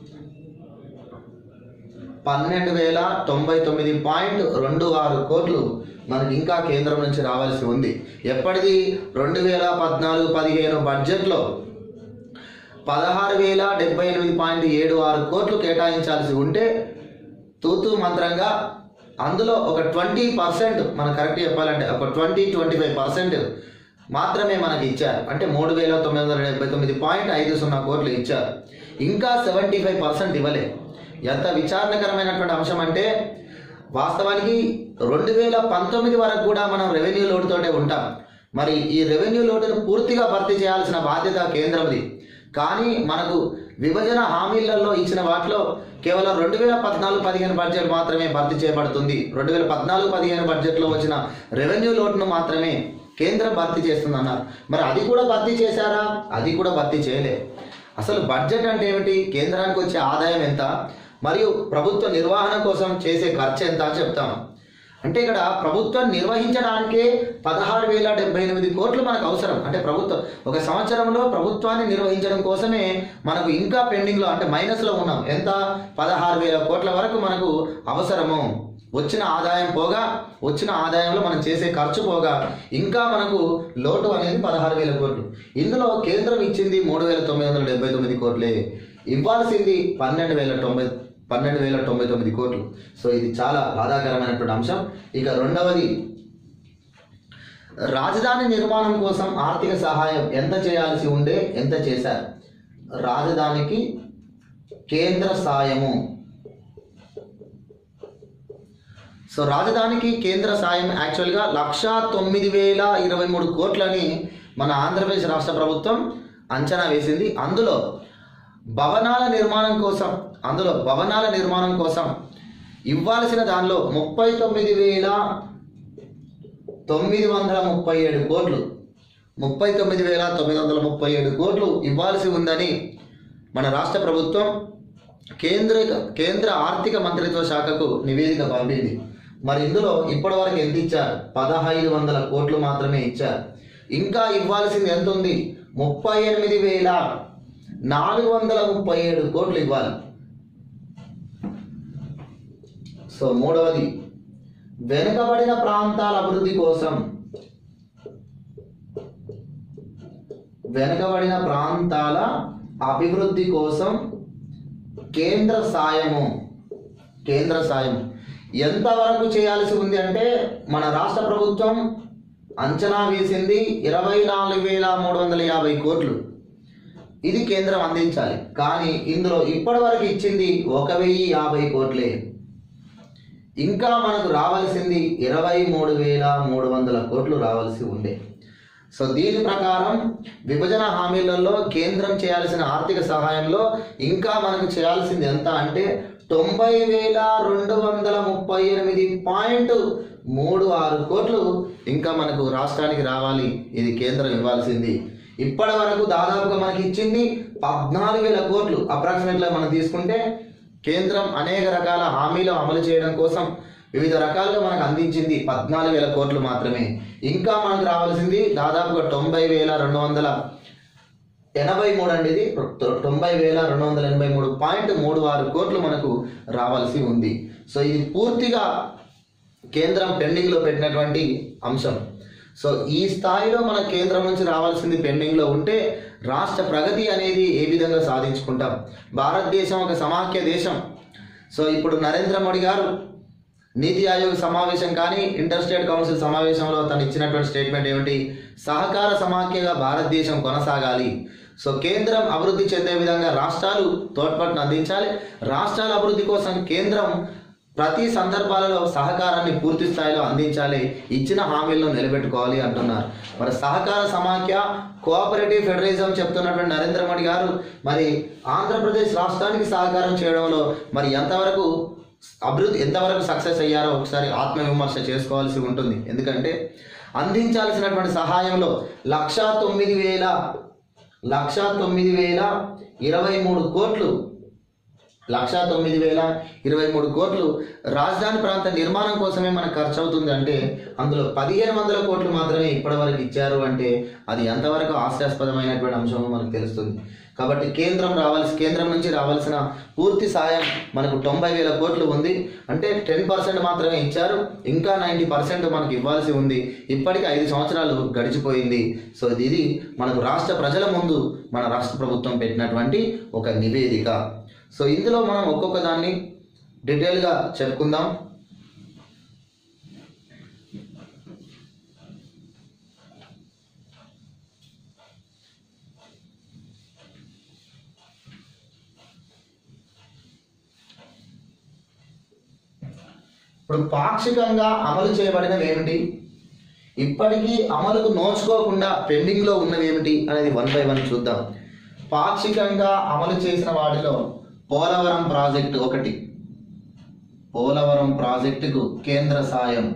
పన్నెండు వేల తొంభై తొమ్మిది పాయింట్ రెండు ఆరు కోట్లు మనకి ఇంకా కేంద్రం నుంచి రావాల్సి ఉంది ఎప్పటిది రెండు వేల పద్నాలుగు పదిహేను బడ్జెట్లో పదహారు వేల డెబ్బై ఎనిమిది పాయింట్ ఏడు ఆరు కోట్లు కేటాయించాల్సి ఉంటే తూతూ మంత్రంగా అందులో ఒక ట్వంటీ పర్సెంట్ మనం కరెక్ట్ చెప్పాలంటే ఒక ట్వంటీ ట్వంటీ ఫైవ్ పర్సెంట్ మాత్రమే మనకి ఇచ్చారు అంటే మూడు వేల తొమ్మిది వందల డెబ్బై తొమ్మిది పాయింట్ ఐదు సున్నా కోట్లు ఇచ్చారు ఇంకా సెవెంటీ ఫైవ్ పర్సెంట్ ఇవ్వలే ఎంత విచారణకరమైనటువంటి అంశం అంటే వాస్తవానికి రెండు వేల పంతొమ్మిది వరకు కూడా మనం రెవెన్యూ లోటుతోటే ఉంటాం మరి ఈ రెవెన్యూ లోటును పూర్తిగా భర్తీ చేయాల్సిన బాధ్యత కేంద్రంది కానీ మనకు విభజన హామీలలో ఇచ్చిన వాటిలో కేవలం రెండు వేల పద్నాలుగు పదిహేను బడ్జెట్ మాత్రమే భర్తీ చేయబడుతుంది రెండు వేల పద్నాలుగు పదిహేను బడ్జెట్లో వచ్చిన రెవెన్యూ లోటును మాత్రమే కేంద్రం భర్తీ చేస్తుందన్నారు మరి అది కూడా భర్తీ చేశారా అది కూడా భర్తీ చేయలే అసలు బడ్జెట్ అంటే ఏమిటి కేంద్రానికి వచ్చే ఆదాయం ఎంత మరియు ప్రభుత్వ నిర్వహణ కోసం చేసే ఖర్చు ఎంత అని చెప్తాం అంటే ఇక్కడ ప్రభుత్వం నిర్వహించడానికే పదహారు వేల డెబ్బై ఎనిమిది కోట్లు మనకు అవసరం అంటే ప్రభుత్వం ఒక సంవత్సరంలో ప్రభుత్వాన్ని నిర్వహించడం కోసమే మనకు ఇంకా పెండింగ్లో అంటే మైనస్లో ఉన్నాం ఎంత పదహారు వేల కోట్ల వరకు మనకు అవసరము వచ్చిన ఆదాయం పోగా వచ్చిన ఆదాయంలో మనం చేసే ఖర్చు పోగా ఇంకా మనకు లోటు అనేది పదహారు వేల కోట్లు ఇందులో కేంద్రం ఇచ్చింది మూడు వేల తొమ్మిది వందల డెబ్బై తొమ్మిది కోట్లే ఇవ్వాల్సింది పన్నెండు వేల తొంభై పన్నెండు వేల తొంభై తొమ్మిది కోట్లు సో ఇది చాలా బాధాకరమైనటువంటి అంశం ఇక రెండవది రాజధాని నిర్మాణం కోసం ఆర్థిక సహాయం ఎంత చేయాల్సి ఉండే ఎంత చేశారు రాజధానికి కేంద్ర సాయము సో రాజధానికి కేంద్ర సాయం యాక్చువల్గా లక్షా తొమ్మిది వేల ఇరవై మూడు కోట్లని మన ఆంధ్రప్రదేశ్ రాష్ట్ర ప్రభుత్వం అంచనా వేసింది అందులో భవనాల నిర్మాణం కోసం అందులో భవనాల నిర్మాణం కోసం ఇవ్వాల్సిన దానిలో ముప్పై తొమ్మిది వేల తొమ్మిది వందల ముప్పై ఏడు కోట్లు ముప్పై తొమ్మిది వేల తొమ్మిది వందల ముప్పై ఏడు కోట్లు ఇవ్వాల్సి ఉందని మన రాష్ట్ర ప్రభుత్వం కేంద్ర కేంద్ర ఆర్థిక మంత్రిత్వ శాఖకు నివేదిక పంపింది మరి ఇందులో ఇప్పటివరకు ఎంత ఇచ్చారు పదహైదు వందల కోట్లు మాత్రమే ఇచ్చారు ఇంకా ఇవ్వాల్సింది ఎంత ఉంది ముప్పై ఎనిమిది వేల నాలుగు వందల ముప్పై ఏడు కోట్లు ఇవ్వాలి సో మూడవది వెనుకబడిన ప్రాంతాల అభివృద్ధి కోసం వెనుకబడిన ప్రాంతాల అభివృద్ధి కోసం కేంద్ర సాయము కేంద్ర సాయం ఎంతవరకు చేయాల్సి ఉంది అంటే మన రాష్ట్ర ప్రభుత్వం అంచనా వేసింది ఇరవై నాలుగు వేల మూడు వందల యాభై కోట్లు ఇది కేంద్రం అందించాలి కానీ ఇందులో ఇప్పటివరకు ఇచ్చింది ఒక వెయ్యి యాభై కోట్లే ఇంకా మనకు రావాల్సింది ఇరవై మూడు వేల మూడు వందల కోట్లు రావాల్సి ఉండే సో దీని ప్రకారం విభజన హామీలలో కేంద్రం చేయాల్సిన ఆర్థిక సహాయంలో ఇంకా మనకు చేయాల్సింది ఎంత అంటే తొంభై వేల రెండు వందల ముప్పై ఎనిమిది పాయింట్ మూడు ఆరు కోట్లు ఇంకా మనకు రాష్ట్రానికి రావాలి ఇది కేంద్రం ఇవ్వాల్సింది ఇప్పటి వరకు దాదాపుగా మనకి ఇచ్చింది పద్నాలుగు వేల కోట్లు అప్రాక్సిమేట్గా మనం తీసుకుంటే కేంద్రం అనేక రకాల హామీలు అమలు చేయడం కోసం వివిధ రకాలుగా మనకు అందించింది పద్నాలుగు వేల కోట్లు మాత్రమే ఇంకా మనకు రావాల్సింది దాదాపుగా తొంభై వేల రెండు వందల ఎనభై మూడు అండి ఇది తొ- తొంభై వేల రెండు వందల ఎనభై మూడు పాయింట్ మూడు ఆరు కోట్లు మనకు రావాల్సి ఉంది సో ఇది పూర్తిగా కేంద్రం పెండింగ్లో పెట్టినటువంటి అంశం సో ఈ స్థాయిలో మన కేంద్రం నుంచి రావాల్సింది పెండింగ్లో ఉంటే రాష్ట్ర ప్రగతి అనేది ఏ విధంగా సాధించుకుంటాం భారతదేశం ఒక సమాఖ్య దేశం సో ఇప్పుడు నరేంద్ర మోడీ గారు నీతి ఆయోగ్ సమావేశం కానీ ఇంటర్ స్టేట్ కౌన్సిల్ సమావేశంలో తను ఇచ్చినటువంటి స్టేట్మెంట్ ఏమిటి సహకార సమాఖ్యగా భారతదేశం కొనసాగాలి సో కేంద్రం అభివృద్ధి చెందే విధంగా రాష్ట్రాలు తోడ్పాటును అందించాలి రాష్ట్రాల అభివృద్ధి కోసం కేంద్రం ప్రతి సందర్భాలలో సహకారాన్ని పూర్తి స్థాయిలో అందించాలి ఇచ్చిన హామీలను నిలబెట్టుకోవాలి అంటున్నారు మరి సహకార సమాఖ్య కోఆపరేటివ్ ఫెడరలిజం చెప్తున్నటువంటి నరేంద్ర మోడీ గారు మరి ఆంధ్రప్రదేశ్ రాష్ట్రానికి సహకారం చేయడంలో మరి ఎంతవరకు అభివృద్ధి ఎంతవరకు సక్సెస్ అయ్యారో ఒకసారి ఆత్మవిమర్శ చేసుకోవాల్సి ఉంటుంది ఎందుకంటే అందించాల్సినటువంటి సహాయంలో లక్షా తొమ్మిది వేల లక్షా తొమ్మిది వేల ఇరవై మూడు కోట్లు లక్షా తొమ్మిది వేల ఇరవై మూడు కోట్లు రాజధాని ప్రాంత నిర్మాణం కోసమే మనకు ఖర్చు అవుతుంది అంటే అందులో పదిహేను వందల కోట్లు మాత్రమే ఇప్పటివరకు ఇచ్చారు అంటే అది ఎంతవరకు హాస్యాస్పదమైనటువంటి అంశమో మనకు తెలుస్తుంది కాబట్టి కేంద్రం రావాల్సి కేంద్రం నుంచి రావాల్సిన పూర్తి సాయం మనకు తొంభై వేల కోట్లు ఉంది అంటే టెన్ పర్సెంట్ మాత్రమే ఇచ్చారు ఇంకా నైంటీ పర్సెంట్ మనకు ఇవ్వాల్సి ఉంది ఇప్పటికి ఐదు సంవత్సరాలు గడిచిపోయింది సో ఇది మనకు రాష్ట్ర ప్రజల ముందు మన రాష్ట్ర ప్రభుత్వం పెట్టినటువంటి ఒక నివేదిక సో ఇందులో మనం ఒక్కొక్క దాన్ని డీటెయిల్గా చెప్పుకుందాం ఇప్పుడు పాక్షికంగా అమలు చేయబడినవి ఏమిటి ఇప్పటికీ అమలుకు నోచుకోకుండా పెండింగ్లో ఉన్నవి ఏమిటి అనేది వన్ బై వన్ చూద్దాం పాక్షికంగా అమలు చేసిన వాటిలో పోలవరం ప్రాజెక్టు ఒకటి పోలవరం ప్రాజెక్టుకు కేంద్ర సాయం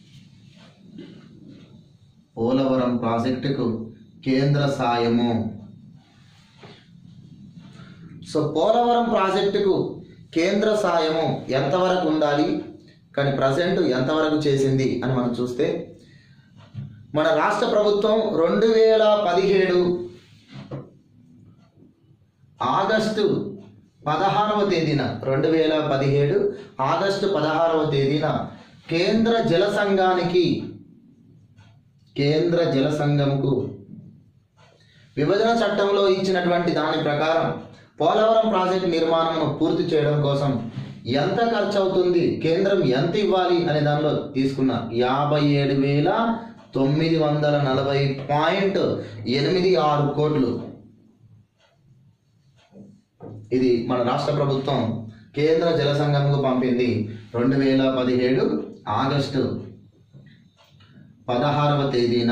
పోలవరం ప్రాజెక్టుకు కేంద్ర సాయము సో పోలవరం ప్రాజెక్టుకు కేంద్ర సాయము ఎంతవరకు ఉండాలి కానీ ప్రజెంట్ ఎంతవరకు చేసింది అని మనం చూస్తే మన రాష్ట్ర ప్రభుత్వం రెండు వేల పదిహేడు ఆగస్టు పదహారవ తేదీన రెండు వేల పదిహేడు ఆగస్టు పదహారవ తేదీన కేంద్ర జల సంఘానికి కేంద్ర జల సంఘంకు విభజన చట్టంలో ఇచ్చినటువంటి దాని ప్రకారం పోలవరం ప్రాజెక్టు నిర్మాణంను పూర్తి చేయడం కోసం ఎంత ఖర్చు అవుతుంది కేంద్రం ఎంత ఇవ్వాలి అనే దానిలో తీసుకున్న యాభై ఏడు వేల తొమ్మిది వందల నలభై పాయింట్ ఎనిమిది ఆరు కోట్లు ఇది మన రాష్ట్ర ప్రభుత్వం కేంద్ర జల సంఘంకు పంపింది రెండు వేల పదిహేడు ఆగస్టు పదహారవ తేదీన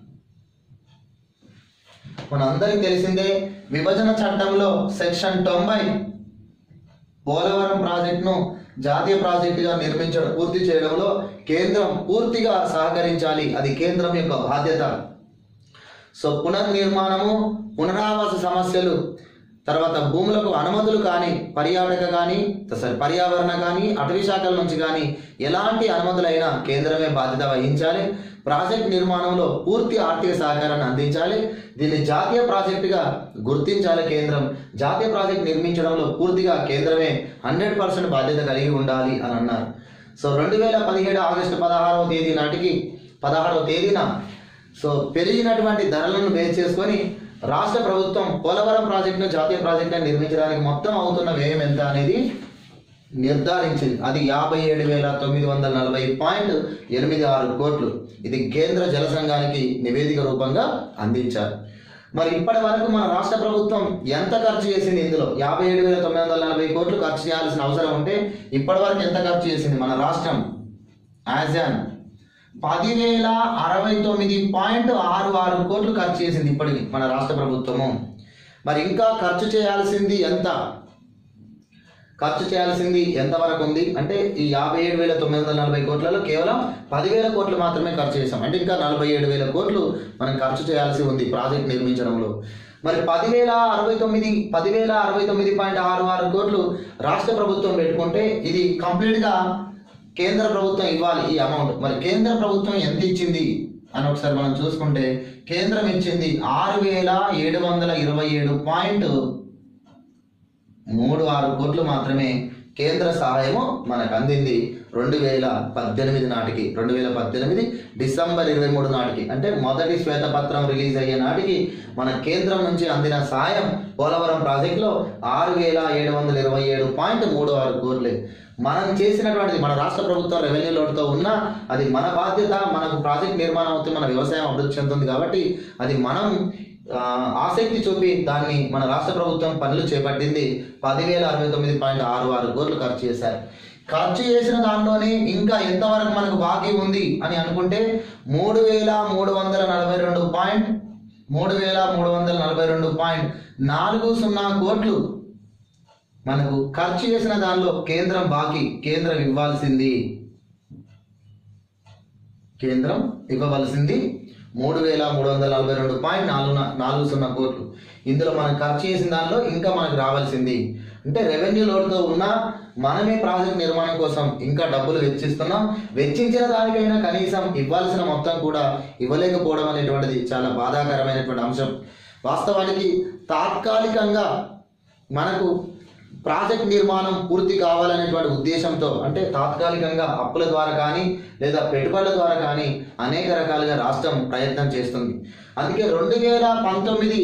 మనందరికీ తెలిసిందే విభజన చట్టంలో సెక్షన్ తొంభై పోలవరం ప్రాజెక్టును జాతీయ ప్రాజెక్టుగా నిర్మించడం పూర్తి చేయడంలో కేంద్రం పూర్తిగా సహకరించాలి అది కేంద్రం యొక్క బాధ్యత సో పునర్నిర్మాణము పునరావాస సమస్యలు తర్వాత భూములకు అనుమతులు కానీ పర్యాటక కానీ సారీ పర్యావరణ కానీ అటవీ శాఖల నుంచి కానీ ఎలాంటి అనుమతులైనా కేంద్రమే బాధ్యత వహించాలి ప్రాజెక్ట్ నిర్మాణంలో పూర్తి ఆర్థిక సహకారాన్ని అందించాలి దీన్ని జాతీయ ప్రాజెక్టుగా గుర్తించాలి కేంద్రం జాతీయ ప్రాజెక్ట్ నిర్మించడంలో పూర్తిగా కేంద్రమే హండ్రెడ్ పర్సెంట్ బాధ్యత కలిగి ఉండాలి అని అన్నారు సో రెండు వేల పదిహేడు ఆగస్టు పదహారవ తేదీ నాటికి పదహారవ తేదీన సో పెరిగినటువంటి ధరలను బేస్ చేసుకొని రాష్ట్ర ప్రభుత్వం పోలవరం ప్రాజెక్టును జాతీయ ప్రాజెక్టుగా నిర్మించడానికి మొత్తం అవుతున్న వ్యయం ఎంత అనేది నిర్ధారించింది అది యాభై ఏడు వేల తొమ్మిది వందల నలభై పాయింట్ ఎనిమిది ఆరు కోట్లు ఇది కేంద్ర జల సంఘానికి నివేదిక రూపంగా అందించారు మరి ఇప్పటి వరకు మన రాష్ట్ర ప్రభుత్వం ఎంత ఖర్చు చేసింది ఇందులో యాభై ఏడు వేల తొమ్మిది వందల నలభై కోట్లు ఖర్చు చేయాల్సిన అవసరం ఉంటే ఇప్పటి వరకు ఎంత ఖర్చు చేసింది మన రాష్ట్రం యాజ్ అన్ పదివేల అరవై తొమ్మిది పాయింట్ ఆరు ఆరు కోట్లు ఖర్చు చేసింది ఇప్పటికి మన రాష్ట్ర ప్రభుత్వము మరి ఇంకా ఖర్చు చేయాల్సింది ఎంత ఖర్చు చేయాల్సింది ఎంతవరకు ఉంది అంటే ఈ యాభై ఏడు వేల తొమ్మిది వందల నలభై కోట్లలో కేవలం పదివేల కోట్లు మాత్రమే ఖర్చు చేసాం అంటే ఇంకా నలభై ఏడు వేల కోట్లు మనం ఖర్చు చేయాల్సి ఉంది ప్రాజెక్ట్ నిర్మించడంలో మరి పదివేల అరవై తొమ్మిది పదివేల అరవై తొమ్మిది పాయింట్ ఆరు ఆరు కోట్లు రాష్ట్ర ప్రభుత్వం పెట్టుకుంటే ఇది కంప్లీట్గా కేంద్ర ప్రభుత్వం ఇవ్వాలి ఈ అమౌంట్ మరి కేంద్ర ప్రభుత్వం ఎంత ఇచ్చింది అని ఒకసారి మనం చూసుకుంటే కేంద్రం ఇచ్చింది ఆరు వేల ఏడు వందల ఇరవై ఏడు పాయింట్ మూడు ఆరు కోట్లు మాత్రమే కేంద్ర సహాయము మనకు అందింది రెండు వేల పద్దెనిమిది నాటికి రెండు వేల పద్దెనిమిది డిసెంబర్ ఇరవై మూడు నాటికి అంటే మొదటి శ్వేతపత్రం రిలీజ్ అయ్యే నాటికి మన కేంద్రం నుంచి అందిన సాయం పోలవరం ప్రాజెక్టులో ఆరు వేల ఏడు వందల ఇరవై ఏడు పాయింట్ మూడు ఆరు కోట్లే మనం చేసినటువంటిది మన రాష్ట్ర ప్రభుత్వం రెవెన్యూ లోటుతో ఉన్నా అది మన బాధ్యత మనకు ప్రాజెక్ట్ నిర్మాణం అవుతుంది మన వ్యవసాయం అభివృద్ధి చెందుతుంది కాబట్టి అది మనం ఆ, ఆసక్తి చూపి దాన్ని మన రాష్ట్ర ప్రభుత్వం పనులు చేపట్టింది పదివేల అరవై తొమ్మిది పాయింట్ ఆరు ఆరు కోట్లు ఖర్చు చేశారు ఖర్చు చేసిన దానిలోనే ఇంకా ఎంతవరకు మనకు బాకీ ఉంది అని అనుకుంటే మూడు వేల మూడు వందల నలభై రెండు పాయింట్ మూడు వేల మూడు వందల నలభై రెండు పాయింట్ నాలుగు సున్నా కోట్లు మనకు ఖర్చు చేసిన దానిలో కేంద్రం బాకీ కేంద్రం ఇవ్వాల్సింది కేంద్రం ఇవ్వవలసింది మూడు వేల మూడు వందల నలభై రెండు పాయింట్ నాలుగు నాలుగు సున్నా కోట్లు ఇందులో మనం ఖర్చు చేసిన దానిలో ఇంకా మనకు రావాల్సింది అంటే రెవెన్యూ లోడ్తో ఉన్నా మనమే ప్రాజెక్ట్ నిర్మాణం కోసం ఇంకా డబ్బులు వెచ్చిస్తున్నాం వెచ్చించిన దానికైనా కనీసం ఇవ్వాల్సిన మొత్తం కూడా ఇవ్వలేకపోవడం అనేటువంటిది చాలా బాధాకరమైనటువంటి అంశం వాస్తవానికి తాత్కాలికంగా మనకు ప్రాజెక్ట్ నిర్మాణం పూర్తి కావాలనేటువంటి ఉద్దేశంతో అంటే తాత్కాలికంగా అప్పుల ద్వారా కానీ లేదా పెట్టుబడుల ద్వారా కానీ అనేక రకాలుగా రాష్ట్రం ప్రయత్నం చేస్తుంది అందుకే రెండు వేల పంతొమ్మిది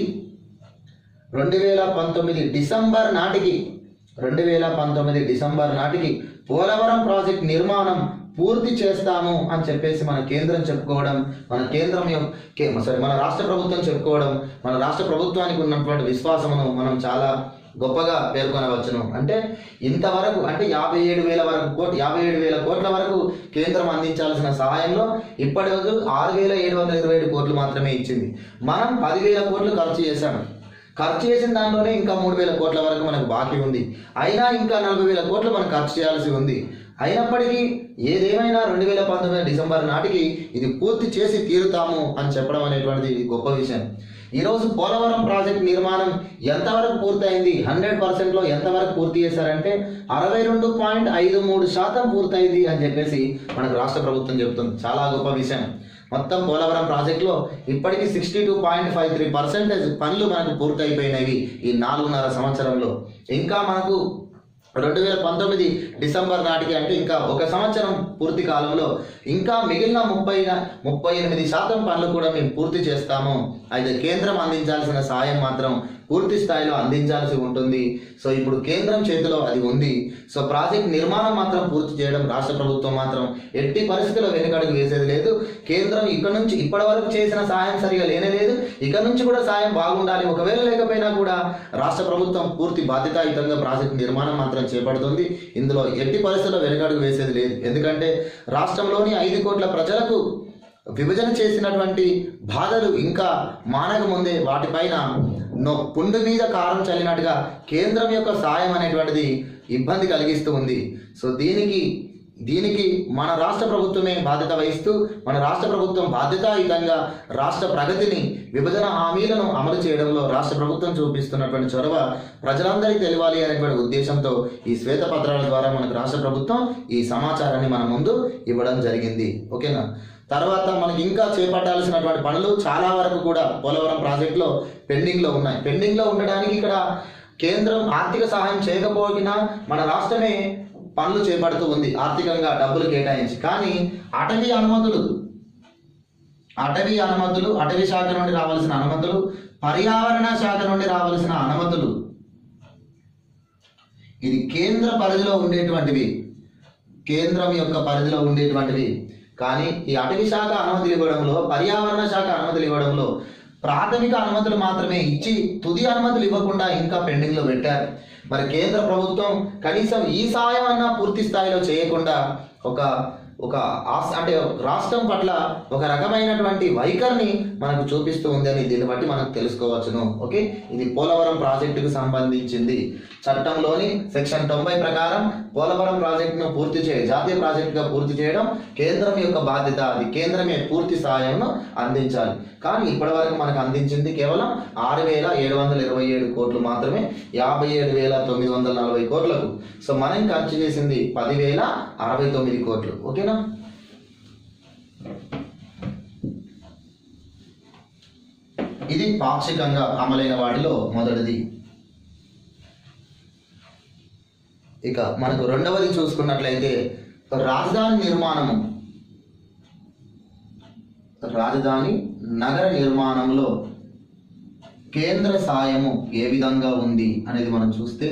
రెండు వేల పంతొమ్మిది డిసెంబర్ నాటికి రెండు వేల పంతొమ్మిది డిసెంబర్ నాటికి పోలవరం ప్రాజెక్ట్ నిర్మాణం పూర్తి చేస్తాము అని చెప్పేసి మన కేంద్రం చెప్పుకోవడం మన కేంద్రం యొక్క సారీ మన రాష్ట్ర ప్రభుత్వం చెప్పుకోవడం మన రాష్ట్ర ప్రభుత్వానికి ఉన్నటువంటి విశ్వాసమును మనం చాలా గొప్పగా పేర్కొనవచ్చును అంటే ఇంతవరకు అంటే యాభై ఏడు వేల వరకు కోట్ యాభై ఏడు వేల కోట్ల వరకు కేంద్రం అందించాల్సిన సహాయంలో ఇప్పటి వరకు ఆరు వేల ఏడు వందల ఇరవై ఏడు కోట్లు మాత్రమే ఇచ్చింది మనం పదివేల కోట్లు ఖర్చు చేశాము ఖర్చు చేసిన దానిలోనే ఇంకా మూడు వేల కోట్ల వరకు మనకు బాకీ ఉంది అయినా ఇంకా నలభై వేల కోట్లు మనం ఖర్చు చేయాల్సి ఉంది అయినప్పటికీ ఏదేమైనా రెండు వేల పంతొమ్మిది డిసెంబర్ నాటికి ఇది పూర్తి చేసి తీరుతాము అని చెప్పడం అనేటువంటిది గొప్ప విషయం ఈరోజు పోలవరం ప్రాజెక్ట్ నిర్మాణం ఎంతవరకు పూర్తయింది హండ్రెడ్ పర్సెంట్లో ఎంతవరకు పూర్తి చేశారంటే అరవై రెండు పాయింట్ ఐదు మూడు శాతం పూర్తయింది అని చెప్పేసి మనకు రాష్ట్ర ప్రభుత్వం చెబుతుంది చాలా గొప్ప విషయం మొత్తం పోలవరం ప్రాజెక్టులో ఇప్పటికీ sixty two point five three percentage పనులు మనకు పూర్తయిపోయినవి ఈ నాలుగున్నర సంవత్సరంలో ఇంకా మనకు రెండు వేల పంతొమ్మిది డిసెంబర్ నాటికి అంటే ఇంకా ఒక సంవత్సరం పూర్తి కాలంలో ఇంకా మిగిలిన ముప్పై ముప్పై ఎనిమిది శాతం పనులు కూడా మేము పూర్తి చేస్తాము అయితే కేంద్రం అందించాల్సిన సాయం మాత్రం పూర్తి స్థాయిలో అందించాల్సి ఉంటుంది సో ఇప్పుడు కేంద్రం చేతిలో అది ఉంది సో ప్రాజెక్ట్ నిర్మాణం మాత్రం పూర్తి చేయడం రాష్ట్ర ప్రభుత్వం మాత్రం ఎట్టి పరిస్థితుల్లో వెనుకడుగు వేసేది లేదు కేంద్రం ఇక్కడ నుంచి ఇప్పటి వరకు చేసిన సాయం సరిగా లేనే లేదు ఇక నుంచి కూడా సాయం బాగుండాలి ఒకవేళ లేకపోయినా కూడా రాష్ట్ర ప్రభుత్వం పూర్తి బాధ్యతాయుతంగా ప్రాజెక్ట్ నిర్మాణం మాత్రం చేపడుతుంది ఇందులో ఎట్టి పరిస్థితుల్లో వెనుకడుగు వేసేది లేదు ఎందుకంటే రాష్ట్రంలోని ఐదు కోట్ల ప్రజలకు విభజన చేసినటువంటి బాధలు ఇంకా మానక ముందే వాటిపైన నో పుండు మీద కారం చల్లినట్టుగా కేంద్రం యొక్క సాయం అనేటువంటిది ఇబ్బంది కలిగిస్తూ ఉంది సో దీనికి దీనికి మన రాష్ట్ర ప్రభుత్వమే బాధ్యత వహిస్తూ మన రాష్ట్ర ప్రభుత్వం బాధ్యతాయుతంగా రాష్ట్ర ప్రగతిని విభజన హామీలను అమలు చేయడంలో రాష్ట్ర ప్రభుత్వం చూపిస్తున్నటువంటి చొరవ ప్రజలందరికీ తెలియాలి అనేటువంటి ఉద్దేశంతో ఈ శ్వేతపత్రాల ద్వారా మనకు రాష్ట్ర ప్రభుత్వం ఈ సమాచారాన్ని మన ముందు ఇవ్వడం జరిగింది ఓకేనా తర్వాత మనకి ఇంకా చేపట్టాల్సినటువంటి పనులు చాలా వరకు కూడా పోలవరం ప్రాజెక్టులో పెండింగ్లో ఉన్నాయి పెండింగ్లో ఉండడానికి ఇక్కడ కేంద్రం ఆర్థిక సహాయం చేయకపోయినా మన రాష్ట్రమే పనులు చేపడుతూ ఉంది ఆర్థికంగా డబ్బులు కేటాయించి కానీ అటవీ అనుమతులు అటవీ అనుమతులు అటవీ శాఖ నుండి రావాల్సిన అనుమతులు పర్యావరణ శాఖ నుండి రావాల్సిన అనుమతులు ఇది కేంద్ర పరిధిలో ఉండేటువంటివి కేంద్రం యొక్క పరిధిలో ఉండేటువంటివి కానీ ఈ అటవీ శాఖ అనుమతులు ఇవ్వడంలో పర్యావరణ శాఖ అనుమతులు ఇవ్వడంలో ప్రాథమిక అనుమతులు మాత్రమే ఇచ్చి తుది అనుమతులు ఇవ్వకుండా ఇంకా పెండింగ్లో పెట్టారు మరి కేంద్ర ప్రభుత్వం కనీసం ఈ సాయం అన్నా పూర్తి స్థాయిలో చేయకుండా ఒక ఒక ఆస్- అంటే రాష్ట్రం పట్ల ఒక రకమైనటువంటి వైఖరిని మనకు చూపిస్తూ ఉందని దీన్ని బట్టి మనకు తెలుసుకోవచ్చును ఓకే ఇది పోలవరం ప్రాజెక్టుకు సంబంధించింది చట్టంలోని సెక్షన్ తొంభై ప్రకారం పోలవరం ప్రాజెక్టును పూర్తి చే జాతీయ ప్రాజెక్టుగా పూర్తి చేయడం కేంద్రం యొక్క బాధ్యత అది కేంద్రమే పూర్తి సహాయంను అందించాలి కానీ ఇప్పటివరకు మనకు అందించింది కేవలం ఆరు వేల ఏడు వందల ఇరవై ఏడు కోట్లు మాత్రమే యాభై ఏడు వేల తొమ్మిది వందల నలభై కోట్లకు సో మనం ఖర్చు చేసింది పదివేల అరవై తొమ్మిది కోట్లు ఓకేనా ఇది పాక్షికంగా అమలైన వాటిలో మొదటిది ఇక మనకు రెండవది చూసుకున్నట్లయితే రాజధాని నిర్మాణము రాజధాని నగర నిర్మాణంలో కేంద్ర సాయము ఏ విధంగా ఉంది అనేది మనం చూస్తే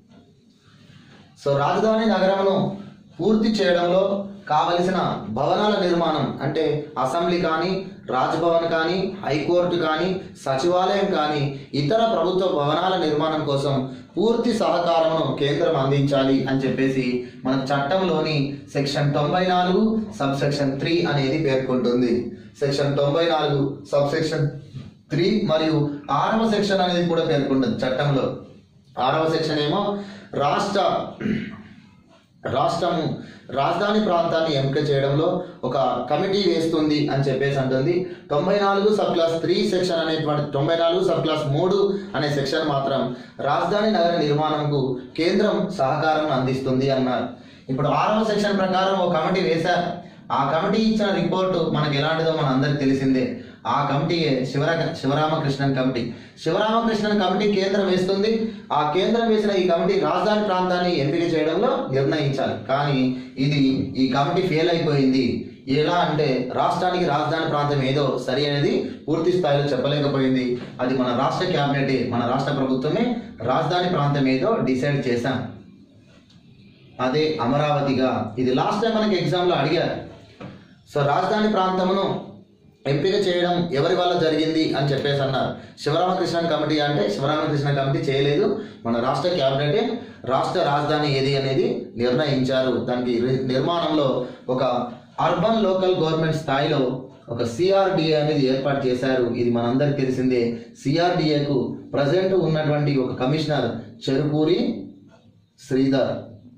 సో రాజధాని నగరమును పూర్తి చేయడంలో కావలసిన భవనాల నిర్మాణం అంటే అసెంబ్లీ కానీ రాజ్భవన్ కానీ హైకోర్టు కానీ సచివాలయం కానీ ఇతర ప్రభుత్వ భవనాల నిర్మాణం కోసం పూర్తి సహకారమును కేంద్రం అందించాలి అని చెప్పేసి మన చట్టంలోని సెక్షన్ తొంభై నాలుగు సబ్ సెక్షన్ త్రీ అనేది పేర్కొంటుంది సెక్షన్ తొంభై నాలుగు సబ్ సెక్షన్ త్రీ మరియు ఆరవ సెక్షన్ అనేది కూడా పేర్కొంటుంది చట్టంలో ఆరవ సెక్షన్ ఏమో రాష్ట్ర రాష్ట్రము రాజధాని ప్రాంతాన్ని ఎంపిక చేయడంలో ఒక కమిటీ వేస్తుంది అని చెప్పేసి అంటుంది తొంభై నాలుగు సబ్ క్లాస్ త్రీ సెక్షన్ అనేటువంటి తొంభై నాలుగు సబ్ క్లాస్ మూడు అనే సెక్షన్ మాత్రం రాజధాని నగర నిర్మాణంకు కేంద్రం సహకారం అందిస్తుంది అన్నారు ఇప్పుడు ఆరవ సెక్షన్ ప్రకారం ఒక కమిటీ వేశారు ఆ కమిటీ ఇచ్చిన రిపోర్టు మనకు ఎలాంటిదో మన అందరికి తెలిసిందే ఆ కమిటీ శివరా శివరామకృష్ణన్ కమిటీ శివరామకృష్ణన్ కమిటీ కేంద్రం వేస్తుంది ఆ కేంద్రం వేసిన ఈ కమిటీ రాజధాని ప్రాంతాన్ని ఎంపిక చేయడంలో నిర్ణయించాలి కానీ ఇది ఈ కమిటీ ఫెయిల్ అయిపోయింది ఎలా అంటే రాష్ట్రానికి రాజధాని ప్రాంతం ఏదో సరి అనేది పూర్తి స్థాయిలో చెప్పలేకపోయింది అది మన రాష్ట్ర క్యాబినెట్ మన రాష్ట్ర ప్రభుత్వమే రాజధాని ప్రాంతం ఏదో డిసైడ్ చేశాం అదే అమరావతిగా ఇది లాస్ట్ టైం మనకి ఎగ్జామ్లో అడిగారు సో రాజధాని ప్రాంతమును ఎంపిక చేయడం ఎవరి వల్ల జరిగింది అని చెప్పేసి అన్నారు శివరామకృష్ణన్ కమిటీ అంటే శివరామకృష్ణ కమిటీ చేయలేదు మన రాష్ట్ర క్యాబినెటే రాష్ట్ర రాజధాని ఏది అనేది నిర్ణయించారు దానికి రి- నిర్మాణంలో ఒక అర్బన్ లోకల్ గవర్నమెంట్ స్థాయిలో ఒక సిఆర్డిఏ అనేది ఏర్పాటు చేశారు ఇది మనందరికి తెలిసిందే సిఆర్డిఏకు ప్రజెంట్ ఉన్నటువంటి ఒక కమిషనర్ చెరుకూరి శ్రీధర్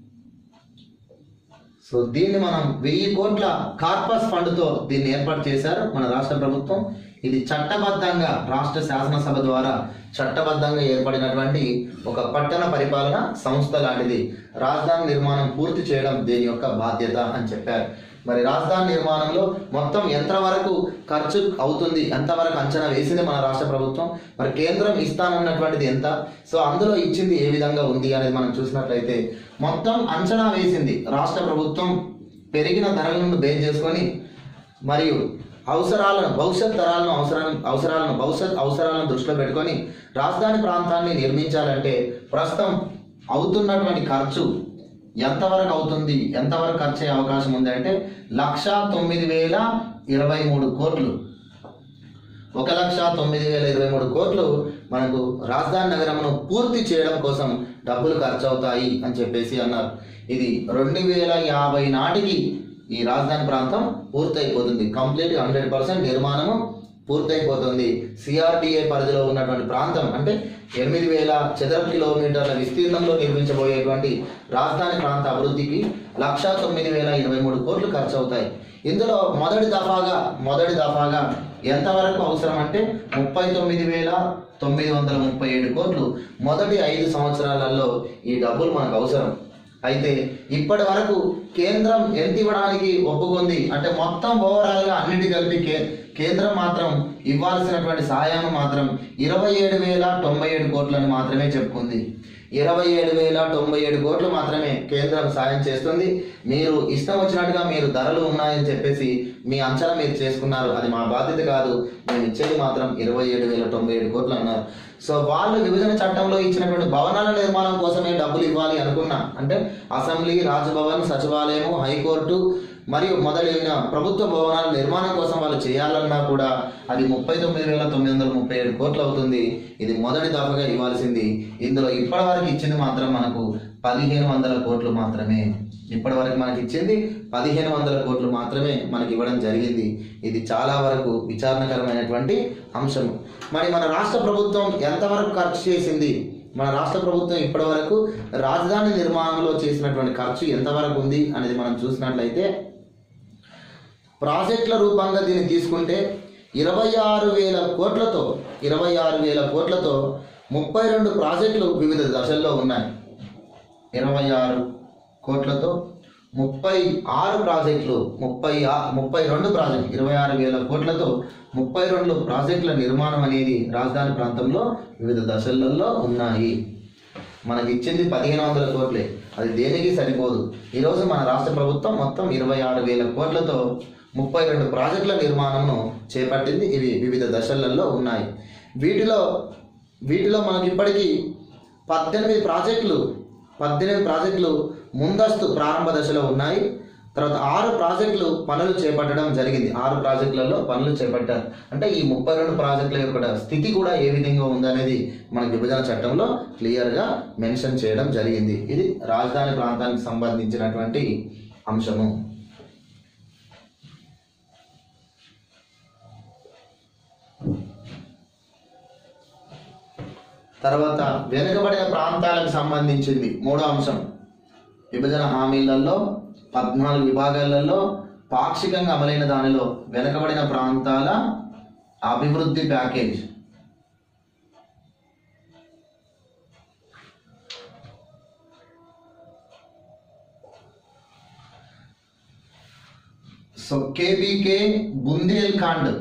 సో దీన్ని మనం వెయ్యి కోట్ల కార్పస్ ఫండ్తో దీన్ని ఏర్పాటు చేశారు మన రాష్ట్ర ప్రభుత్వం ఇది చట్టబద్ధంగా రాష్ట్ర శాసనసభ ద్వారా చట్టబద్ధంగా ఏర్పడినటువంటి ఒక పట్టణ పరిపాలన సంస్థ లాంటిది రాజధాని నిర్మాణం పూర్తి చేయడం దీని యొక్క బాధ్యత అని చెప్పారు మరి రాజధాని నిర్మాణంలో మొత్తం ఎంత వరకు ఖర్చు అవుతుంది ఎంతవరకు అంచనా వేసింది మన రాష్ట్ర ప్రభుత్వం మరి కేంద్రం ఇస్తానన్నటువంటిది ఎంత సో అందులో ఇచ్చింది ఏ విధంగా ఉంది అనేది మనం చూసినట్లయితే మొత్తం అంచనా వేసింది రాష్ట్ర ప్రభుత్వం పెరిగిన ధరలను బేస్ చేసుకొని మరియు అవసరాలను భవిష్యత్ తరాలను అవసరాలను అవసరాలను భవిష్యత్ అవసరాలను దృష్టిలో పెట్టుకొని రాజధాని ప్రాంతాన్ని నిర్మించాలంటే ప్రస్తుతం అవుతున్నటువంటి ఖర్చు ఎంతవరకు అవుతుంది ఎంతవరకు ఖర్చు అయ్యే అవకాశం ఉంది అంటే లక్ష తొమ్మిది వేల ఇరవై మూడు కోట్లు ఒక లక్ష తొమ్మిది వేల ఇరవై మూడు కోట్లు మనకు రాజధాని నగరమును పూర్తి చేయడం కోసం డబ్బులు ఖర్చు అవుతాయి అని చెప్పేసి అన్నారు ఇది రెండు వేల యాభై నాటికి ఈ రాజధాని ప్రాంతం పూర్తయిపోతుంది కంప్లీట్ హండ్రెడ్ పర్సెంట్ నిర్మాణము పూర్తయిపోతుంది సిఆర్డిఏ పరిధిలో ఉన్నటువంటి ప్రాంతం అంటే ఎనిమిది వేల చదరపు కిలోమీటర్ల విస్తీర్ణంలో నిర్మించబోయేటువంటి రాజధాని ప్రాంత అభివృద్ధికి లక్ష తొమ్మిది వేల ఇరవై మూడు కోట్లు ఖర్చు అవుతాయి ఇందులో మొదటి దఫాగా మొదటి దఫాగా ఎంతవరకు అవసరం అంటే ముప్పై తొమ్మిది వేల తొమ్మిది వందల ముప్పై ఏడు కోట్లు మొదటి ఐదు సంవత్సరాలలో ఈ డబ్బులు మనకు అవసరం అయితే ఇప్పటి వరకు కేంద్రం ఎంత ఇవ్వడానికి ఒప్పుకుంది అంటే మొత్తం ఓవరాల్ గా అన్నిటి కలిపి కే కేంద్రం మాత్రం ఇవ్వాల్సినటువంటి సహాయాన్ని మాత్రం ఇరవై ఏడు వేల తొంభై ఏడు కోట్లని మాత్రమే చెప్పుకుంది ఇరవై ఏడు వేల తొంభై ఏడు కోట్లు మాత్రమే కేంద్రం సాయం చేస్తుంది మీరు ఇష్టం వచ్చినట్టుగా మీరు ధరలు ఉన్నాయని చెప్పేసి మీ అంచనా మీరు చేసుకున్నారు అది మా బాధ్యత కాదు మేము ఇచ్చేది మాత్రం ఇరవై ఏడు వేల తొంభై ఏడు కోట్లు అన్నారు సో వాళ్ళు విభజన చట్టంలో ఇచ్చినటువంటి భవనాల నిర్మాణం కోసమే డబ్బులు ఇవ్వాలి అనుకున్నా అంటే అసెంబ్లీ రాజ్భవన్ సచివాలయము హైకోర్టు మరియు మొదలైన ప్రభుత్వ భవనాల నిర్మాణం కోసం వాళ్ళు చేయాలన్నా కూడా అది ముప్పై తొమ్మిది వేల తొమ్మిది వందల ముప్పై ఏడు కోట్లు అవుతుంది ఇది మొదటి దఫగా ఇవ్వాల్సింది ఇందులో ఇప్పటివరకు ఇచ్చింది మాత్రం మనకు పదిహేను వందల కోట్లు మాత్రమే ఇప్పటివరకు మనకి ఇచ్చింది పదిహేను వందల కోట్లు మాత్రమే మనకి ఇవ్వడం జరిగింది ఇది చాలా వరకు విచారణకరమైనటువంటి అంశము మరి మన రాష్ట్ర ప్రభుత్వం ఎంతవరకు ఖర్చు చేసింది మన రాష్ట్ర ప్రభుత్వం ఇప్పటివరకు రాజధాని నిర్మాణంలో చేసినటువంటి ఖర్చు ఎంతవరకు ఉంది అనేది మనం చూసినట్లయితే ప్రాజెక్టుల రూపంగా దీన్ని తీసుకుంటే ఇరవై ఆరు వేల కోట్లతో ఇరవై ఆరు వేల కోట్లతో ముప్పై రెండు ప్రాజెక్టులు వివిధ దశల్లో ఉన్నాయి ఇరవై ఆరు కోట్లతో ముప్పై ఆరు ప్రాజెక్టులు ముప్పై ఆ- ముప్పై రెండు ప్రాజెక్టులు ఇరవై ఆరు వేల కోట్లతో ముప్పై రెండు ప్రాజెక్టుల నిర్మాణం అనేది రాజధాని ప్రాంతంలో వివిధ దశలలో ఉన్నాయి మనకి ఇచ్చింది పదిహేను వందల కోట్లే అది దేనికి సరిపోదు ఈరోజు మన రాష్ట్ర ప్రభుత్వం మొత్తం ఇరవై ఆరు వేల కోట్లతో ముప్పై రెండు ప్రాజెక్టుల నిర్మాణంను చేపట్టింది ఇవి వివిధ దశలలో ఉన్నాయి వీటిలో వీటిలో మనకి ఇప్పటికీ పద్దెనిమిది ప్రాజెక్టులు పద్దెనిమిది ప్రాజెక్టులు ముందస్తు ప్రారంభ దశలో ఉన్నాయి తర్వాత ఆరు ప్రాజెక్టులు పనులు చేపట్టడం జరిగింది ఆరు ప్రాజెక్టులలో పనులు చేపట్టారు అంటే ఈ ముప్పై రెండు ప్రాజెక్టుల యొక్క స్థితి కూడా ఏ విధంగా ఉందనేది మన విభజన చట్టంలో క్లియర్గా మెన్షన్ చేయడం జరిగింది ఇది రాజధాని ప్రాంతానికి సంబంధించినటువంటి అంశము తర్వాత వెనుకబడిన ప్రాంతాలకు సంబంధించింది మూడో అంశం విభజన హామీలలో పద్నాలుగు విభాగాలలో పాక్షికంగా అమలైన దానిలో వెనుకబడిన ప్రాంతాల అభివృద్ధి package so KBK Bundelkhand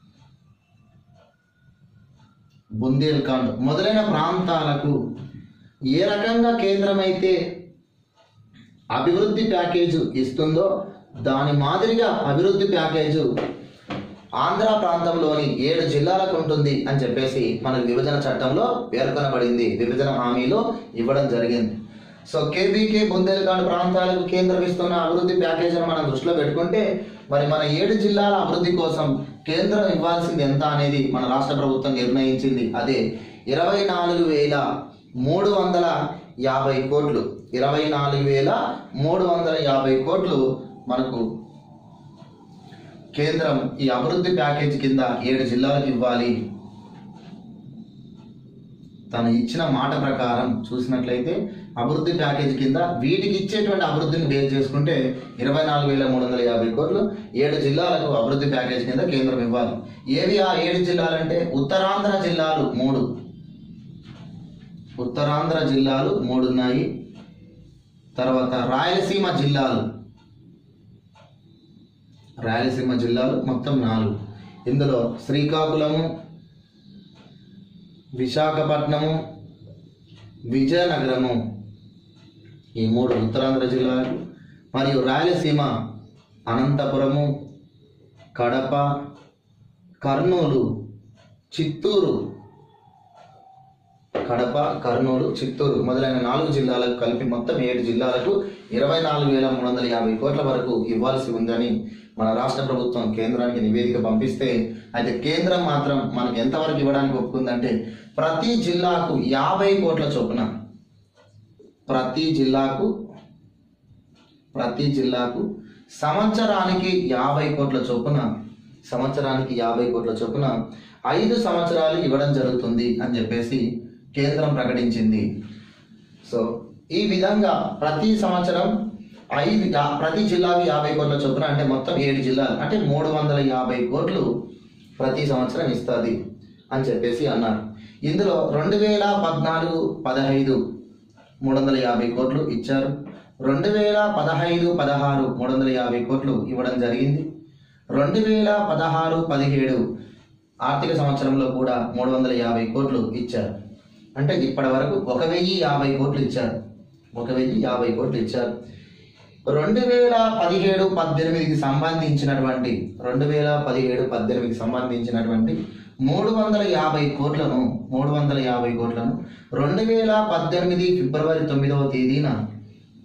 Bundelkhand మొదలైన ప్రాంతాలకు ఏ రకంగా కేంద్రమైతే అభివృద్ధి ప్యాకేజ్ ఇస్తుందో దాని మాదిరిగా అభివృద్ధి ప్యాకేజ్ ఆంధ్ర ప్రాంతంలోని ఏడు జిల్లాలకు ఉంటుంది అని చెప్పేసి మన విభజన చట్టంలో పేర్కొనబడింది విభజన హామీలో ఇవ్వడం జరిగింది సో కేబీకే బుందేల్ఖండ్ ప్రాంతాలకు కేంద్రం ఇస్తున్న అభివృద్ధి ప్యాకేజీని మనం దృష్టిలో పెట్టుకుంటే మరి మన ఏడు జిల్లాల అభివృద్ధి కోసం కేంద్రం ఇవ్వాల్సింది ఎంత అనేది మన రాష్ట్ర ప్రభుత్వం నిర్ణయించింది అదే ఇరవై నాలుగు వేల మూడు వందల యాభై కోట్లు ఇరవై నాలుగు వేల మూడు వందల యాభై కోట్లు మనకు కేంద్రం ఈ అభివృద్ధి ప్యాకేజ్ కింద ఏడు జిల్లాలకు ఇవ్వాలి తను ఇచ్చిన మాట ప్రకారం చూసినట్లయితే అభివృద్ధి ప్యాకేజ్ కింద వీటికి ఇచ్చేటువంటి అభివృద్ధిని బేస్ చేసుకుంటే ఇరవై నాలుగు వేల మూడు వందల యాభై కోట్లు ఏడు జిల్లాలకు అభివృద్ధి ప్యాకేజ్ కింద కేంద్రం ఇవ్వాలి ఏవి ఆ ఏడు జిల్లాలంటే ఉత్తరాంధ్ర జిల్లాలు మూడు ఉత్తరాంధ్ర జిల్లాలు మూడు ఉన్నాయి తర్వాత రాయలసీమ జిల్లాలు రాయలసీమ జిల్లాలు మొత్తం నాలుగు ఇందులో శ్రీకాకుళము విశాఖపట్నము విజయనగరము ఈ మూడు ఉత్తరాంధ్ర జిల్లాలు మరియు రాయలసీమ అనంతపురము కడప కర్నూలు చిత్తూరు కడప కర్నూలు చిత్తూరు మొదలైన నాలుగు జిల్లాలకు కలిపి మొత్తం ఏడు జిల్లాలకు ఇరవై నాలుగు వేల మూడు వందల యాభై కోట్ల వరకు ఇవ్వాల్సి ఉందని మన రాష్ట్ర ప్రభుత్వం కేంద్రానికి నివేదిక పంపిస్తే అయితే కేంద్రం మాత్రం మనకు ఎంతవరకు ఇవ్వడానికి ఒప్పుకుందంటే ప్రతి జిల్లాకు యాభై కోట్ల చొప్పున ప్రతి జిల్లాకు ప్రతి జిల్లాకు సంవత్సరానికి యాభై కోట్ల చొప్పున సంవత్సరానికి యాభై కోట్ల చొప్పున ఐదు సంవత్సరాలు ఇవ్వడం జరుగుతుంది అని చెప్పేసి కేంద్రం ప్రకటించింది సో ఈ విధంగా ప్రతి సంవత్సరం ఐదు యా- ప్రతి జిల్లాకు యాభై కోట్ల చొప్పున అంటే మొత్తం ఏడు జిల్లాలు అంటే మూడు వందల యాభై కోట్లు ప్రతి సంవత్సరం ఇస్తుంది అని చెప్పేసి అన్నారు ఇందులో రెండు వేల పద్నాలుగు పదహైదు మూడు వందల యాభై కోట్లు ఇచ్చారు రెండు వేల పదహైదు పదహారు మూడు వందల యాభై కోట్లు ఇవ్వడం జరిగింది రెండు వేల పదహారు పదిహేడు ఆర్థిక సంవత్సరంలో కూడా మూడు వందల యాభై కోట్లు ఇచ్చారు అంటే ఇప్పటి వరకు ఒక వెయ్యి యాభై కోట్లు ఇచ్చారు ఒక వెయ్యి యాభై కోట్లు ఇచ్చారు రెండు వేల పదిహేడు పద్దెనిమిదికి సంబంధించినటువంటి రెండు వేల పదిహేడు పద్దెనిమిదికి సంబంధించినటువంటి మూడు వందల యాభై కోట్లను మూడు వందల యాభై కోట్లను రెండు వేల పద్దెనిమిది ఫిబ్రవరి తొమ్మిదవ తేదీన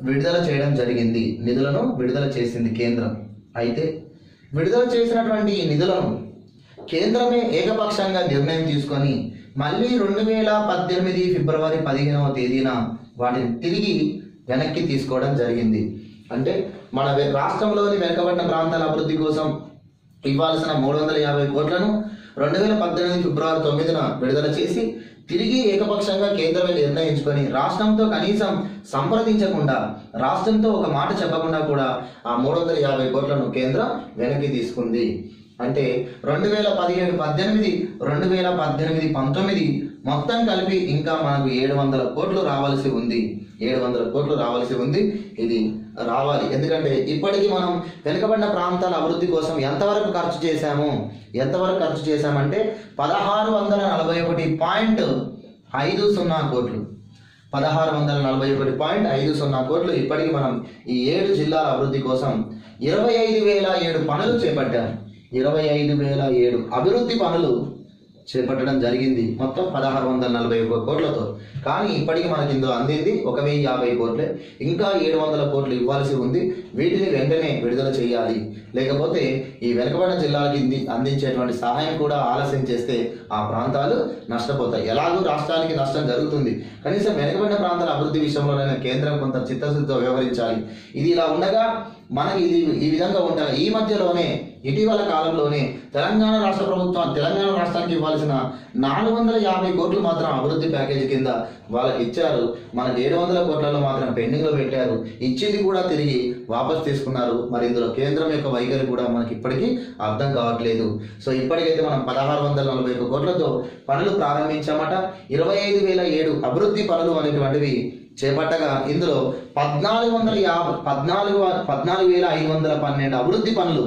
విడుదల చేయడం జరిగింది నిధులను విడుదల చేసింది కేంద్రం అయితే విడుదల చేసినటువంటి ఈ నిధులను కేంద్రమే ఏకపక్షంగా నిర్ణయం తీసుకొని మళ్ళీ రెండు వేల పద్దెనిమిది ఫిబ్రవరి పదిహేనవ తేదీన వాటిని తిరిగి వెనక్కి తీసుకోవడం జరిగింది అంటే మన వె- రాష్ట్రంలోని వెనుకబడిన ప్రాంతాల అభివృద్ధి కోసం ఇవ్వాల్సిన మూడు వందల యాభై కోట్లను రెండు వేల పద్దెనిమిది ఫిబ్రవరి తొమ్మిదిన విడుదల చేసి తిరిగి ఏకపక్షంగా కేంద్రమే నిర్ణయించుకొని రాష్ట్రంతో కనీసం సంప్రదించకుండా రాష్ట్రంతో ఒక మాట చెప్పకుండా కూడా ఆ మూడు వందల యాభై కోట్లను కేంద్రం వెనక్కి తీసుకుంది అంటే రెండు వేల పదిహేడు పద్దెనిమిది రెండు వేల పద్దెనిమిది పంతొమ్మిది మొత్తం కలిపి ఇంకా మనకు ఏడు వందల కోట్లు రావాల్సి ఉంది ఏడు వందల కోట్లు రావాల్సి ఉంది ఇది రావాలి ఎందుకంటే ఇప్పటికీ మనం వెనుకబడిన ప్రాంతాల అభివృద్ధి కోసం ఎంతవరకు ఖర్చు చేశాము ఎంతవరకు ఖర్చు చేశామంటే పదహారు వందల నలభై ఒకటి పాయింట్ ఐదు సున్నా కోట్లు పదహారు వందల నలభై ఒకటి పాయింట్ ఐదు సున్నా కోట్లు ఇప్పటికి మనం ఈ ఏడు జిల్లాల అభివృద్ధి కోసం ఇరవై ఐదు వేల ఏడు పనులు చేపట్టారు ఇరవై ఐదు వేల ఏడు అభివృద్ధి పనులు చేపట్టడం జరిగింది మొత్తం పదహారు వందల నలభై ఒక కోట్లతో కానీ ఇప్పటికి మనకి ఇందులో అందింది ఒక వెయ్యి యాభై కోట్లే ఇంకా ఏడు వందల కోట్లు ఇవ్వాల్సి ఉంది వీటిని వెంటనే విడుదల చేయాలి లేకపోతే ఈ వెనుకబడిన జిల్లాలకి ఇంది- అందించేటువంటి సహాయం కూడా ఆలస్యం చేస్తే ఆ ప్రాంతాలు నష్టపోతాయి ఎలాగూ రాష్ట్రానికి నష్టం జరుగుతుంది కనీసం వెనుకబడిన ప్రాంతాల అభివృద్ధి విషయంలోనైనా కేంద్రం కొంత చిత్తశుద్ధితో వ్యవహరించాలి ఇది ఇలా ఉండగా మనకి ఇది ఈ విధంగా ఉండగా ఈ మధ్యలోనే ఇటీవల కాలంలోనే తెలంగాణ రాష్ట్ర ప్రభుత్వం తెలంగాణ రాష్ట్రానికి ఇవ్వాల్సిన నాలుగు వందల యాభై కోట్లు మాత్రం అభివృద్ధి ప్యాకేజీ కింద వాళ్ళకి ఇచ్చారు మనకి ఏడు వందల కోట్లలో మాత్రం పెండింగ్ లో పెట్టారు ఇచ్చింది కూడా తిరిగి వాపస్ తీసుకున్నారు మరి ఇందులో కేంద్రం యొక్క వైఖరి కూడా మనకి ఇప్పటికీ అర్థం కావట్లేదు సో ఇప్పటికైతే మనం పదహారు వందల నలభై ఒక్క కోట్లతో పనులు ప్రారంభించామట ఇరవై ఐదు వేల ఏడు అభివృద్ధి పనులు అనేటువంటివి చేపట్టగా ఇందులో పద్నాలుగు వందల యాభై పద్నాలుగు వ- పద్నాలుగు వేల ఐదు వందల పన్నెండు అభివృద్ధి పనులు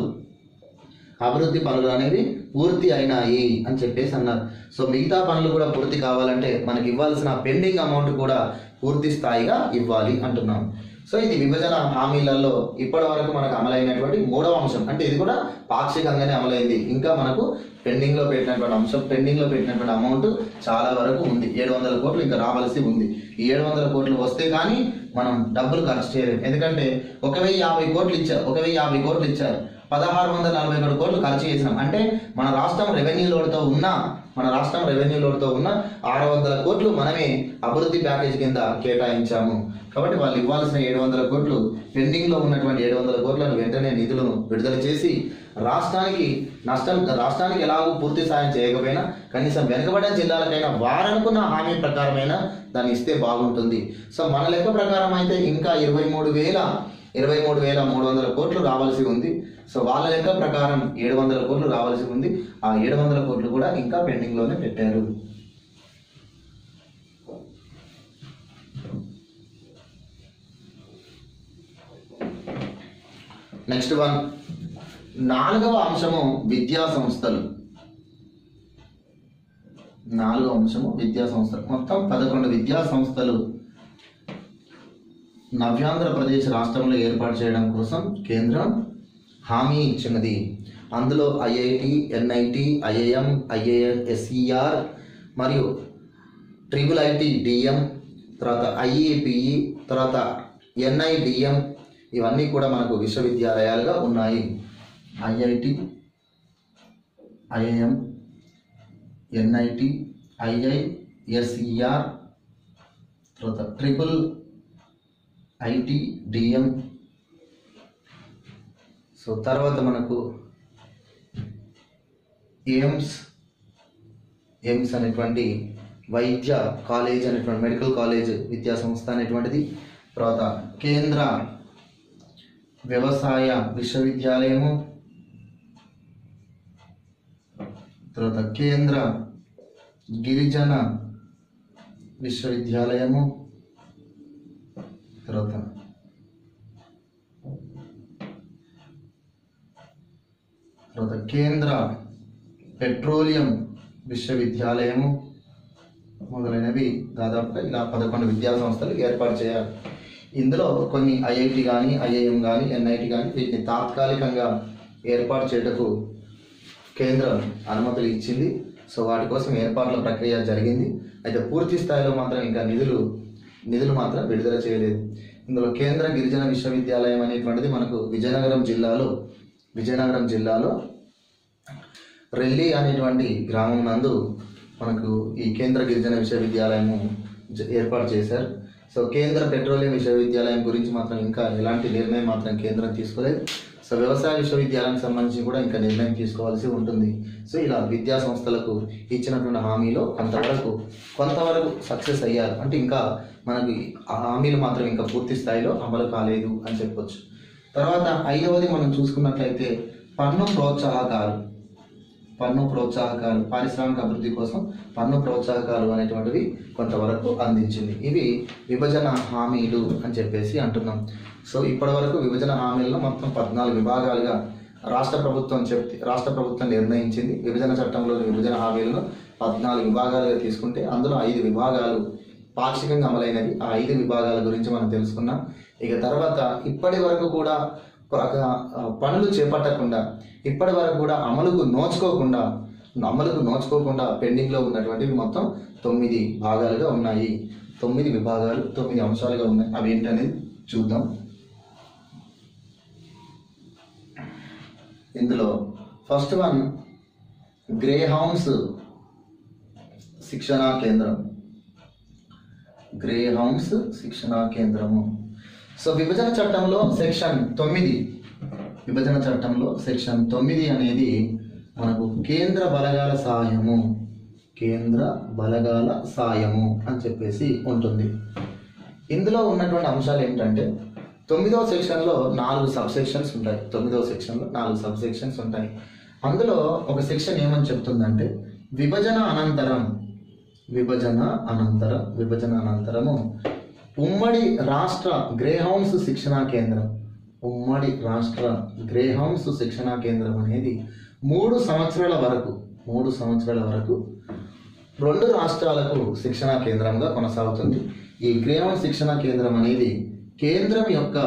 అభివృద్ధి పనులు అనేవి పూర్తి అయినాయి అని చెప్పేసి అన్నారు సో మిగతా పనులు కూడా పూర్తి కావాలంటే మనకి ఇవ్వాల్సిన పెండింగ్ అమౌంట్ కూడా పూర్తి స్థాయిగా ఇవ్వాలి అంటున్నాం సో ఇది విభజన హామీలలో ఇప్పటి వరకు మనకు అమలైనటువంటి మూడవ అంశం అంటే ఇది కూడా పాక్షికంగానే అమలైంది ఇంకా మనకు పెండింగ్ లో పెట్టినటువంటి అంశం పెండింగ్ లో పెట్టినటువంటి అమౌంట్ చాలా వరకు ఉంది ఏడు వందల కోట్లు ఇంకా రావాల్సి ఉంది ఈ ఏడు వందల కోట్లు వస్తే కానీ మనం డబ్బులు ఖర్చు చేయలేము ఎందుకంటే ఒక వెయ్యి యాభై కోట్లు ఇచ్చారు ఒక వెయ్యి యాభై కోట్లు ఇచ్చారు పదహారు వందల నలభై ఒకటి కోట్లు ఖర్చు చేసినాం అంటే మన రాష్ట్రం రెవెన్యూ లోడ్తో ఉన్న మన రాష్ట్రం రెవెన్యూ లోడ్తో ఉన్న ఆరు వందల కోట్లు మనమే అభివృద్ధి ప్యాకేజ్ కింద కేటాయించాము కాబట్టి వాళ్ళు ఇవ్వాల్సిన ఏడు వందల కోట్లు పెండింగ్ లో ఉన్నటువంటి ఏడు వందల కోట్లను వెంటనే నిధులను విడుదల చేసి రాష్ట్రానికి నష్టం రాష్ట్రానికి ఎలాగో పూర్తి సాయం చేయకపోయినా కనీసం వెనుకబడిన జిల్లాలకైనా వారనుకున్న హామీ ప్రకారమైనా దాన్ని ఇస్తే బాగుంటుంది సో మన లెక్క ప్రకారం అయితే ఇంకా ఇరవై మూడు వేల ఇరవై మూడు వేల మూడు వందల కోట్లు రావాల్సి ఉంది సో వాళ్ళ లెక్క ప్రకారం ఏడు వందల కోట్లు రావాల్సి ఉంది ఆ ఏడు వందల కోట్లు కూడా ఇంకా పెండింగ్ లోనే పెట్టారు నెక్స్ట్ వన్ నాలుగవ అంశము విద్యా సంస్థలు నాలుగవ అంశము విద్యా సంస్థలు మొత్తం పదకొండు విద్యా సంస్థలు నవ్యాంధ్రప్రదేశ్ రాష్ట్రంలో ఏర్పాటు చేయడం కోసం కేంద్రం హామీ ఇచ్చినది అందులో ఐఐటి ఎన్ఐటి ఐఐఎం ఐఏఎస్ఈఆర్ మరియు ట్రిపుల్ ఐటి డిఎం తర్వాత ఐఏపిఈ తర్వాత ఎన్ఐడిఎం ఇవన్నీ కూడా మనకు విశ్వవిద్యాలయాలుగా ఉన్నాయి ఐఐటి ఐఐఎం ఎన్ఐటి ఐఐఎస్ఈఆర్ తర్వాత ట్రిపుల్ ఐటి డిఎం సో తర్వాత మనకు ఎయిమ్స్ ఎయిమ్స్ అనేటువంటి వైద్య కాలేజ్ అనేటువంటి మెడికల్ కాలేజ్ విద్యా సంస్థ అనేటువంటిది తర్వాత కేంద్ర వ్యవసాయ విశ్వవిద్యాలయము తర్వాత కేంద్ర గిరిజన విశ్వవిద్యాలయము తర్వాత తర్వాత కేంద్ర పెట్రోలియం విశ్వవిద్యాలయము మొదలైనవి దాదాపుగా ఇలా పదకొండు విద్యా సంస్థలు ఏర్పాటు చేయాలి ఇందులో కొన్ని ఐఐటి కానీ ఐఐఎం కానీ ఎన్ఐటి కానీ వీటిని తాత్కాలికంగా ఏర్పాటు చేయటకు కేంద్రం అనుమతులు ఇచ్చింది సో వాటి కోసం ఏర్పాట్ల ప్రక్రియ జరిగింది అయితే పూర్తి స్థాయిలో మాత్రం ఇంకా నిధులు నిధులు మాత్రం విడుదల చేయలేదు ఇందులో కేంద్ర గిరిజన విశ్వవిద్యాలయం అనేటువంటిది మనకు విజయనగరం జిల్లాలో విజయనగరం జిల్లాలో రెల్లి అనేటువంటి గ్రామం నందు మనకు ఈ కేంద్ర గిరిజన విశ్వవిద్యాలయము జ- ఏర్పాటు చేశారు సో కేంద్ర పెట్రోలియం విశ్వవిద్యాలయం గురించి మాత్రం ఇంకా ఎలాంటి నిర్ణయం మాత్రం కేంద్రం తీసుకోలేదు సో వ్యవసాయ విశ్వవిద్యాలయానికి సంబంధించి కూడా ఇంకా నిర్ణయం తీసుకోవాల్సి ఉంటుంది సో ఇలా విద్యా సంస్థలకు ఇచ్చినటువంటి హామీలో కొంతవరకు కొంతవరకు సక్సెస్ అయ్యారు అంటే ఇంకా మనకి ఆ హామీలు మాత్రం ఇంకా పూర్తి స్థాయిలో అమలు కాలేదు అని చెప్పొచ్చు తర్వాత ఐదవది మనం చూసుకున్నట్లయితే పన్ను ప్రోత్సాహకాలు పన్ను ప్రోత్సాహకాలు పారిశ్రామిక అభివృద్ధి కోసం పన్ను ప్రోత్సాహకాలు అనేటువంటివి కొంతవరకు అందించింది ఇవి విభజన హామీలు అని చెప్పేసి అంటున్నాం సో ఇప్పటివరకు విభజన హామీలను మొత్తం పద్నాలుగు విభాగాలుగా రాష్ట్ర ప్రభుత్వం చెప్తే రాష్ట్ర ప్రభుత్వం నిర్ణయించింది విభజన చట్టంలోని విభజన హామీలను పద్నాలుగు విభాగాలుగా తీసుకుంటే అందులో ఐదు విభాగాలు పాక్షికంగా అమలైనవి ఆ ఐదు విభాగాల గురించి మనం తెలుసుకున్నాం ఇక తర్వాత ఇప్పటి వరకు కూడా ఒక, ఆ, పనులు చేపట్టకుండా ఇప్పటి వరకు కూడా అమలుకు నోచుకోకుండా అమలుకు నోచుకోకుండా పెండింగ్లో ఉన్నటువంటివి మొత్తం తొమ్మిది భాగాలుగా ఉన్నాయి తొమ్మిది విభాగాలు తొమ్మిది అంశాలుగా ఉన్నాయి అవి ఏంటనేది చూద్దాం ఇందులో ఫస్ట్ వన్ గ్రే హౌన్స్ శిక్షణా కేంద్రం గ్రే హౌన్స్ శిక్షణా కేంద్రము సో విభజన చట్టంలో సెక్షన్ తొమ్మిది విభజన చట్టంలో సెక్షన్ తొమ్మిది అనేది మనకు కేంద్ర బలగాల సహాయము కేంద్ర బలగాల సాయము అని చెప్పేసి ఉంటుంది ఇందులో ఉన్నటువంటి అంశాలు ఏంటంటే తొమ్మిదవ సెక్షన్లో నాలుగు సబ్ సెక్షన్స్ ఉంటాయి తొమ్మిదవ సెక్షన్లో నాలుగు సబ్ సెక్షన్స్ ఉంటాయి అందులో ఒక సెక్షన్ ఏమని చెప్తుందంటే విభజన అనంతరం విభజన అనంతరం విభజన అనంతరము ఉమ్మడి రాష్ట్ర గ్రేహౌన్స్ శిక్షణా కేంద్రం ఉమ్మడి రాష్ట్ర గ్రేహౌన్స్ శిక్షణా కేంద్రం అనేది మూడు సంవత్సరాల వరకు మూడు సంవత్సరాల వరకు రెండు రాష్ట్రాలకు శిక్షణా కేంద్రంగా కొనసాగుతుంది ఈ గ్రేహౌన్స్ శిక్షణా కేంద్రం అనేది కేంద్రం యొక్క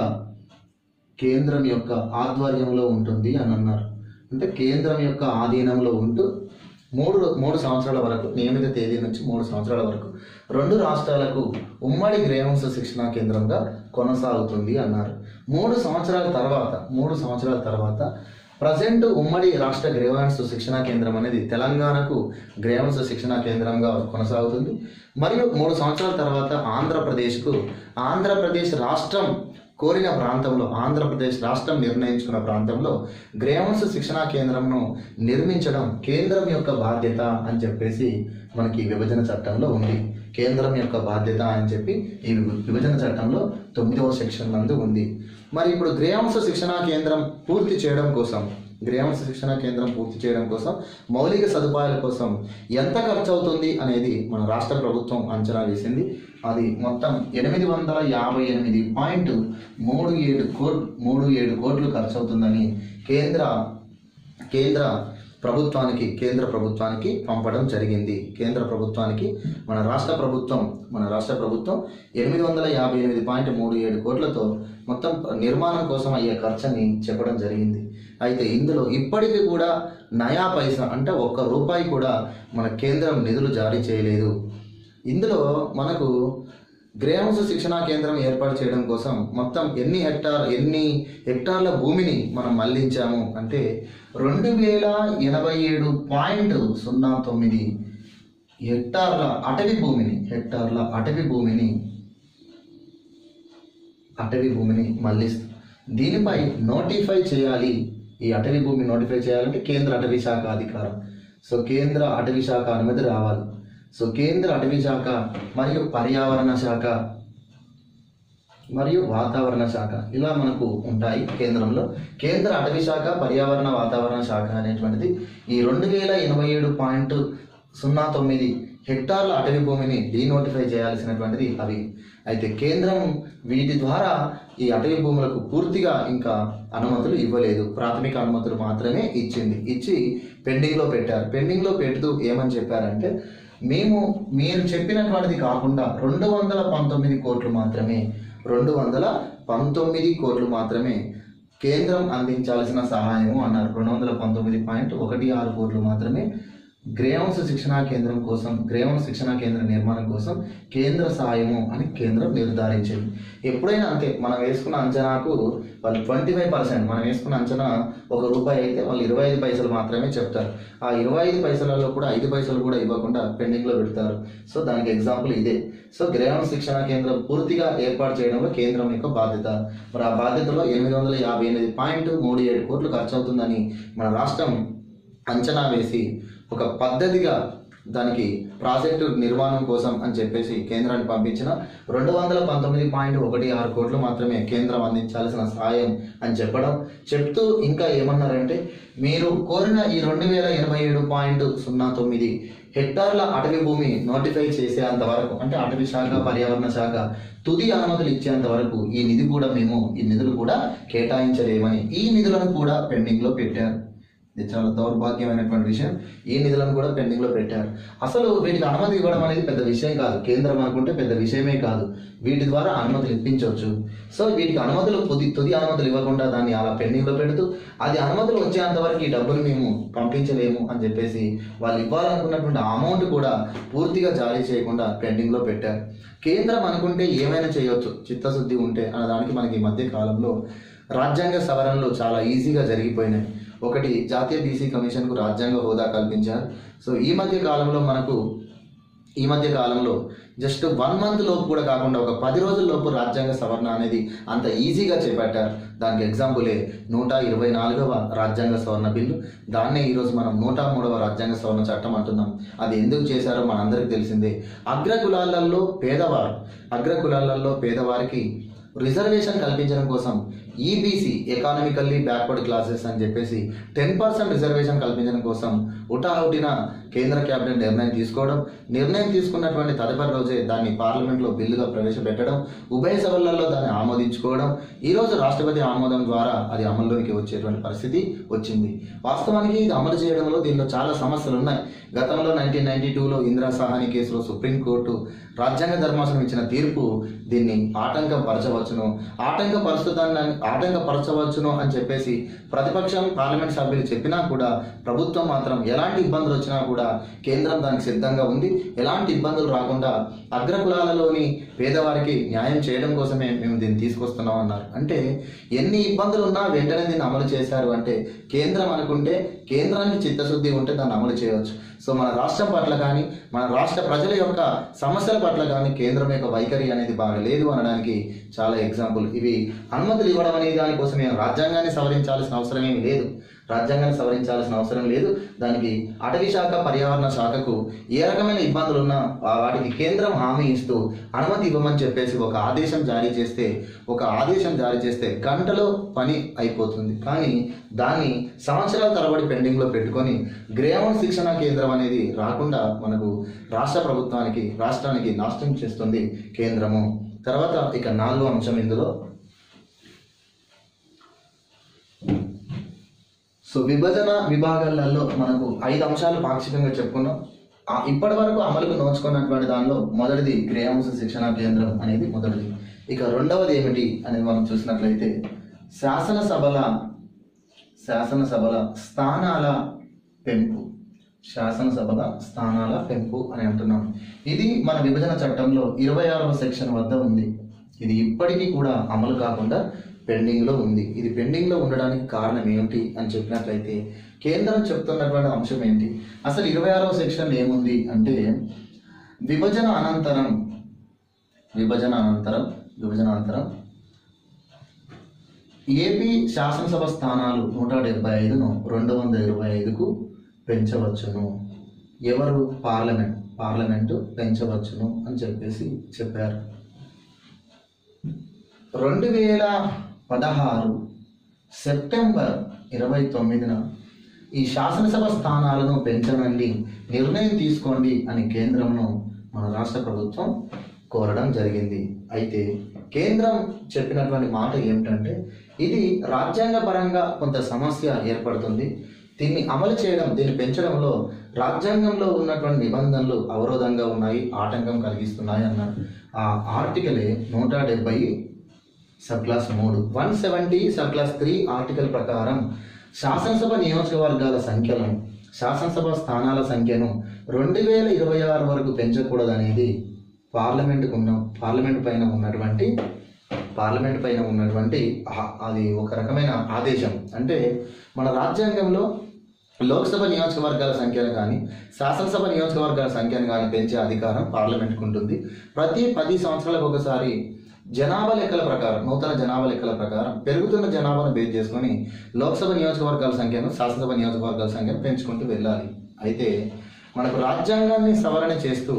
కేంద్రం యొక్క ఆధ్వర్యంలో ఉంటుంది అని అన్నారు అంటే కేంద్రం యొక్క ఆధీనంలో ఉంటూ మూడు మూడు సంవత్సరాల వరకు నియమిత తేదీ నుంచి మూడు సంవత్సరాల వరకు రెండు రాష్ట్రాలకు ఉమ్మడి గ్రేహౌన్స్ శిక్షణా కేంద్రంగా కొనసాగుతుంది అన్నారు మూడు సంవత్సరాల తర్వాత మూడు సంవత్సరాల తర్వాత ప్రజెంట్ ఉమ్మడి రాష్ట్ర గ్రేహౌన్స్ శిక్షణా కేంద్రం అనేది తెలంగాణకు గ్రేహౌన్స్ శిక్షణా కేంద్రంగా కొనసాగుతుంది మరియు మూడు సంవత్సరాల తర్వాత ఆంధ్రప్రదేశ్కు ఆంధ్రప్రదేశ్ రాష్ట్రం కోరిన ప్రాంతంలో ఆంధ్రప్రదేశ్ రాష్ట్రం నిర్ణయించుకున్న ప్రాంతంలో గ్రేహౌన్స్ శిక్షణా కేంద్రంను నిర్మించడం కేంద్రం యొక్క బాధ్యత అని చెప్పేసి మనకి ఈ విభజన చట్టంలో ఉంది కేంద్రం యొక్క బాధ్యత అని చెప్పి ఈ విభ- విభజన చట్టంలో తొమ్మిదవ సెక్షన్ నందు ఉంది మరి ఇప్పుడు గ్రేహౌన్స్ శిక్షణా కేంద్రం పూర్తి చేయడం కోసం గ్రేహౌన్స్ శిక్షణా కేంద్రం పూర్తి చేయడం కోసం మౌలిక సదుపాయాల కోసం ఎంత ఖర్చు అవుతుంది అనేది మన రాష్ట్ర ప్రభుత్వం అంచనా వేసింది అది మొత్తం ఎనిమిది వందల యాభై ఎనిమిది పాయింట్ మూడు ఏడు కోట్ మూడు ఏడు కోట్లు ఖర్చు అవుతుందని కేంద్ర కేంద్ర ప్రభుత్వానికి కేంద్ర ప్రభుత్వానికి పంపడం జరిగింది కేంద్ర ప్రభుత్వానికి మన రాష్ట్ర ప్రభుత్వం మన రాష్ట్ర ప్రభుత్వం ఎనిమిది వందల యాభై ఎనిమిది పాయింట్ మూడు ఏడు కోట్లతో మొత్తం నిర్మాణం కోసం అయ్యే ఖర్చుని చెప్పడం జరిగింది అయితే ఇందులో ఇప్పటికీ కూడా నయా పైసా అంటే ఒక్క రూపాయి కూడా మన కేంద్రం నిధులు జారీ చేయలేదు ఇందులో మనకు గ్రేహౌన్స్ శిక్షణా కేంద్రం ఏర్పాటు చేయడం కోసం మొత్తం ఎన్ని హెక్టార్ ఎన్ని హెక్టార్ల భూమిని మనం మళ్లించాము అంటే రెండు వేల ఎనభై ఏడు పాయింట్ సున్నా తొమ్మిది హెక్టార్ల అటవీ భూమిని హెక్టార్ల అటవీ భూమిని అటవీ భూమిని మళ్ళిస్తూ దీనిపై నోటిఫై చేయాలి ఈ అటవీ భూమి నోటిఫై చేయాలంటే కేంద్ర అటవీ శాఖ అధికారం సో కేంద్ర అటవీ శాఖ అనుమతి రావాలి సో కేంద్ర అటవీ శాఖ మరియు పర్యావరణ శాఖ మరియు వాతావరణ శాఖ ఇలా మనకు ఉంటాయి కేంద్రంలో కేంద్ర అటవీ శాఖ పర్యావరణ వాతావరణ శాఖ అనేటువంటిది ఈ రెండు వేల ఎనభై ఏడు పాయింట్ సున్నా తొమ్మిది హెక్టార్ల అటవీ భూమిని డీనోటిఫై చేయాల్సినటువంటిది అవి అయితే కేంద్రం వీటి ద్వారా ఈ అటవీ భూములకు పూర్తిగా ఇంకా అనుమతులు ఇవ్వలేదు ప్రాథమిక అనుమతులు మాత్రమే ఇచ్చింది ఇచ్చి పెండింగ్లో పెట్టారు పెండింగ్లో పెడుతూ ఏమని చెప్పారంటే మేము మీరు చెప్పినటువంటిది కాకుండా రెండు వందల పంతొమ్మిది కోట్లు మాత్రమే రెండు వందల పంతొమ్మిది కోట్లు మాత్రమే కేంద్రం అందించాల్సిన సహాయము అన్నారు రెండు వందల పంతొమ్మిది పాయింట్ ఒకటి ఆరు కోట్లు మాత్రమే గ్రేహౌన్స్ శిక్షణా కేంద్రం కోసం గ్రేహౌన్స్ శిక్షణా కేంద్ర నిర్మాణం కోసం కేంద్ర సాయము అని కేంద్రం నిర్ధారించింది ఎప్పుడైనా అంతే మనం వేసుకున్న అంచనాకు వాళ్ళు ట్వంటీ ఫైవ్ పర్సెంట్ మనం వేసుకున్న అంచనా ఒక రూపాయి అయితే వాళ్ళు ఇరవై ఐదు పైసలు మాత్రమే చెప్తారు ఆ ఇరవై ఐదు పైసలలో కూడా ఐదు పైసలు కూడా ఇవ్వకుండా పెండింగ్లో పెడతారు సో దానికి ఎగ్జాంపుల్ ఇదే సో గ్రేహౌన్స్ శిక్షణా కేంద్రం పూర్తిగా ఏర్పాటు చేయడంలో కేంద్రం యొక్క బాధ్యత మరి ఆ బాధ్యతలో ఎనిమిది వందల యాభై ఎనిమిది పాయింట్ మూడు ఏడు కోట్లు ఖర్చు అవుతుందని మన రాష్ట్రం అంచనా వేసి ఒక పద్ధతిగా దానికి ప్రాజెక్టు నిర్మాణం కోసం అని చెప్పేసి కేంద్రానికి పంపించిన రెండు వందల పంతొమ్మిది పాయింట్ ఒకటి ఆరు కోట్లు మాత్రమే కేంద్రం అందించాల్సిన సాయం అని చెప్పడం చెప్తూ ఇంకా ఏమన్నారంటే మీరు కోరిన ఈ రెండు వేల ఎనభై ఏడు పాయింట్ సున్నా తొమ్మిది హెక్టార్ల అటవీ భూమి నోటిఫై చేసేంత వరకు అంటే అటవీ శాఖ పర్యావరణ శాఖ తుది అనుమతులు ఇచ్చేంత వరకు ఈ నిధి కూడా మేము ఈ నిధులు కూడా కేటాయించలేమని ఈ నిధులను కూడా పెండింగ్లో పెట్టారు ఇది చాలా దౌర్భాగ్యమైనటువంటి విషయం ఈ నిధులను కూడా పెండింగ్ లో పెట్టారు అసలు వీటికి అనుమతి ఇవ్వడం అనేది పెద్ద విషయం కాదు కేంద్రం అనుకుంటే పెద్ద విషయమే కాదు వీటి ద్వారా అనుమతులు ఇప్పించవచ్చు సో వీటికి అనుమతులు తుది తుది అనుమతులు ఇవ్వకుండా దాన్ని అలా పెండింగ్ లో పెడుతూ అది అనుమతులు వచ్చేంత వరకు ఈ డబ్బులు మేము పంపించలేము అని చెప్పేసి వాళ్ళు ఇవ్వాలనుకున్నటువంటి అమౌంట్ కూడా పూర్తిగా జారీ చేయకుండా పెండింగ్ లో పెట్టారు కేంద్రం అనుకుంటే ఏమైనా చేయొచ్చు చిత్తశుద్ధి ఉంటే అన్న దానికి మనకి ఈ మధ్య కాలంలో రాజ్యాంగ సవరణలు చాలా ఈజీగా జరిగిపోయినాయి ఒకటి జాతీయ బీసీ కమిషన్కు రాజ్యాంగ హోదా కల్పించారు సో ఈ మధ్య కాలంలో మనకు ఈ మధ్య కాలంలో జస్ట్ వన్ మంత్ లోపు కూడా కాకుండా ఒక పది రోజుల లోపు రాజ్యాంగ సవరణ అనేది అంత ఈజీగా చేపట్టారు దానికి ఎగ్జాంపులే నూట ఇరవై నాలుగవ రాజ్యాంగ సవరణ బిల్లు దాన్నే ఈరోజు మనం నూట మూడవ రాజ్యాంగ సవరణ చట్టం అంటున్నాం అది ఎందుకు చేశారో మనందరికీ తెలిసిందే అగ్ర కులాలలో పేదవారు అగ్ర కులాలలో పేదవారికి రిజర్వేషన్ కల్పించడం కోసం ఈబీసీ ఎకానమికల్లీ బ్యాక్వర్డ్ క్లాసెస్ అని చెప్పేసి టెన్ పర్సెంట్ రిజర్వేషన్ కల్పించడం కోసం ఉటాహుటిన కేంద్ర కేబినెట్ నిర్ణయం తీసుకోవడం నిర్ణయం తీసుకున్నటువంటి తదుపరి రోజే దాన్ని పార్లమెంట్లో బిల్లుగా ప్రవేశపెట్టడం ఉభయ సభలలో దాన్ని ఆమోదించుకోవడం ఈరోజు రాష్ట్రపతి ఆమోదం ద్వారా అది అమల్లోకి వచ్చేటువంటి పరిస్థితి వచ్చింది వాస్తవానికి ఇది అమలు చేయడంలో దీనిలో చాలా సమస్యలు ఉన్నాయి గతంలో నైన్టీన్ నైన్టీ టూలో ఇందిరా సహాని కేసులో సుప్రీంకోర్టు రాజ్యాంగ ధర్మాసనం ఇచ్చిన తీర్పు దీన్ని ఆటంకం పరచవచ్చును ఆటంకపరుస్తూ దాన్ని ఆటంకపరచవచ్చును అని చెప్పేసి ప్రతిపక్షం పార్లమెంట్ సభ్యులు చెప్పినా కూడా ప్రభుత్వం మాత్రం ఎలాంటి ఇబ్బందులు వచ్చినా కూడా కేంద్రం దానికి సిద్ధంగా ఉంది ఎలాంటి ఇబ్బందులు రాకుండా అగ్రకులాలలోని పేదవారికి న్యాయం చేయడం కోసమే మేము దీన్ని తీసుకొస్తున్నాం అన్నారు అంటే ఎన్ని ఇబ్బందులు ఉన్నా వెంటనే దీన్ని అమలు చేశారు అంటే కేంద్రం అనుకుంటే కేంద్రానికి చిత్తశుద్ధి ఉంటే దాన్ని అమలు చేయవచ్చు సో మన రాష్ట్రం పట్ల కానీ మన రాష్ట్ర ప్రజల యొక్క సమస్యల పట్ల కానీ కేంద్రం యొక్క వైఖరి అనేది బాగా లేదు అనడానికి చాలా ఎగ్జాంపుల్ ఇవి అనుమతులు ఇవ్వడం అనే దానికోసం ఏం రాజ్యాంగాన్ని సవరించాల్సిన అవసరం ఏమీ లేదు రాజ్యాంగాన్ని సవరించాల్సిన అవసరం లేదు దానికి అటవీ శాఖ పర్యావరణ శాఖకు ఏ రకమైన ఇబ్బందులు ఉన్నా ఆ వాటికి కేంద్రం హామీ ఇస్తూ అనుమతి ఇవ్వమని చెప్పేసి ఒక ఆదేశం జారీ చేస్తే ఒక ఆదేశం జారీ చేస్తే గంటలో పని అయిపోతుంది కానీ దాన్ని సంవత్సరాల తరబడి పెండింగ్లో పెట్టుకొని గ్రేవన్ శిక్షణ కేంద్రం అనేది రాకుండా మనకు రాష్ట్ర ప్రభుత్వానికి రాష్ట్రానికి నాశనం చేస్తుంది కేంద్రము తర్వాత ఇక నాలుగో అంశం ఇందులో సో విభజన విభాగాలలో మనకు ఐదు అంశాలు పాక్షికంగా చెప్పుకున్నాం ఆ ఇప్పటి వరకు అమలుకు నోచుకున్నటువంటి దానిలో మొదటిది గ్రేహంస శిక్షణ కేంద్రం అనేది మొదటిది ఇక రెండవది ఏమిటి అనేది మనం చూసినట్లయితే శాసనసభల శాసనసభల స్థానాల పెంపు శాసనసభల స్థానాల పెంపు అని అంటున్నాం ఇది మన విభజన చట్టంలో ఇరవై ఆరవ సెక్షన్ వద్ద ఉంది ఇది ఇప్పటికీ కూడా అమలు కాకుండా పెండింగ్లో ఉంది ఇది పెండింగ్లో ఉండడానికి కారణం ఏమిటి అని చెప్పినట్లయితే కేంద్రం చెప్తున్నటువంటి అంశం ఏంటి అసలు ఇరవై ఆరవ సెక్షన్ ఏముంది అంటే విభజన అనంతరం విభజన అనంతరం విభజన అనంతరం ఏపీ శాసనసభ స్థానాలు నూట డెబ్బై ఐదును రెండు వందల ఇరవై ఐదుకు పెంచవచ్చును ఎవరు పార్లమెంట్ పార్లమెంటు పెంచవచ్చును అని చెప్పేసి చెప్పారు రెండు వేల పదహారు సెప్టెంబర్ ఇరవై తొమ్మిదిన ఈ శాసనసభ స్థానాలను పెంచనండి నిర్ణయం తీసుకోండి అని కేంద్రంను మన రాష్ట్ర ప్రభుత్వం కోరడం జరిగింది అయితే కేంద్రం చెప్పినటువంటి మాట ఏమిటంటే ఇది రాజ్యాంగపరంగా కొంత సమస్య ఏర్పడుతుంది దీన్ని అమలు చేయడం దీన్ని పెంచడంలో రాజ్యాంగంలో ఉన్నటువంటి నిబంధనలు అవరోధంగా ఉన్నాయి ఆటంకం కలిగిస్తున్నాయి అన్నారు ఆ ఆర్టికలే నూట డెబ్బై సబ్ క్లాస్ మూడు one seventy sub clause three article ప్రకారం శాసనసభ నియోజకవర్గాల సంఖ్యను శాసనసభ స్థానాల సంఖ్యను రెండు వేల ఇరవై ఆరు వరకు పెంచకూడదనేది పార్లమెంటుకు ఉన్న పార్లమెంట్ పైన ఉన్నటువంటి పార్లమెంట్ పైన ఉన్నటువంటి ఆ- అది ఒక రకమైన ఆదేశం అంటే మన రాజ్యాంగంలో లోక్సభ నియోజకవర్గాల సంఖ్యను కానీ శాసనసభ నియోజకవర్గాల సంఖ్యను కానీ పెంచే అధికారం పార్లమెంట్కు ఉంటుంది ప్రతి పది సంవత్సరాలకు ఒకసారి జనాభా లెక్కల ప్రకారం నూతన జనాభా లెక్కల ప్రకారం పెరుగుతున్న జనాభాను బేస్ చేసుకొని లోక్సభ నియోజకవర్గాల సంఖ్యను శాసనసభ నియోజకవర్గాల సంఖ్యను పెంచుకుంటూ వెళ్ళాలి అయితే మనకు రాజ్యాంగాన్ని సవరణ చేస్తూ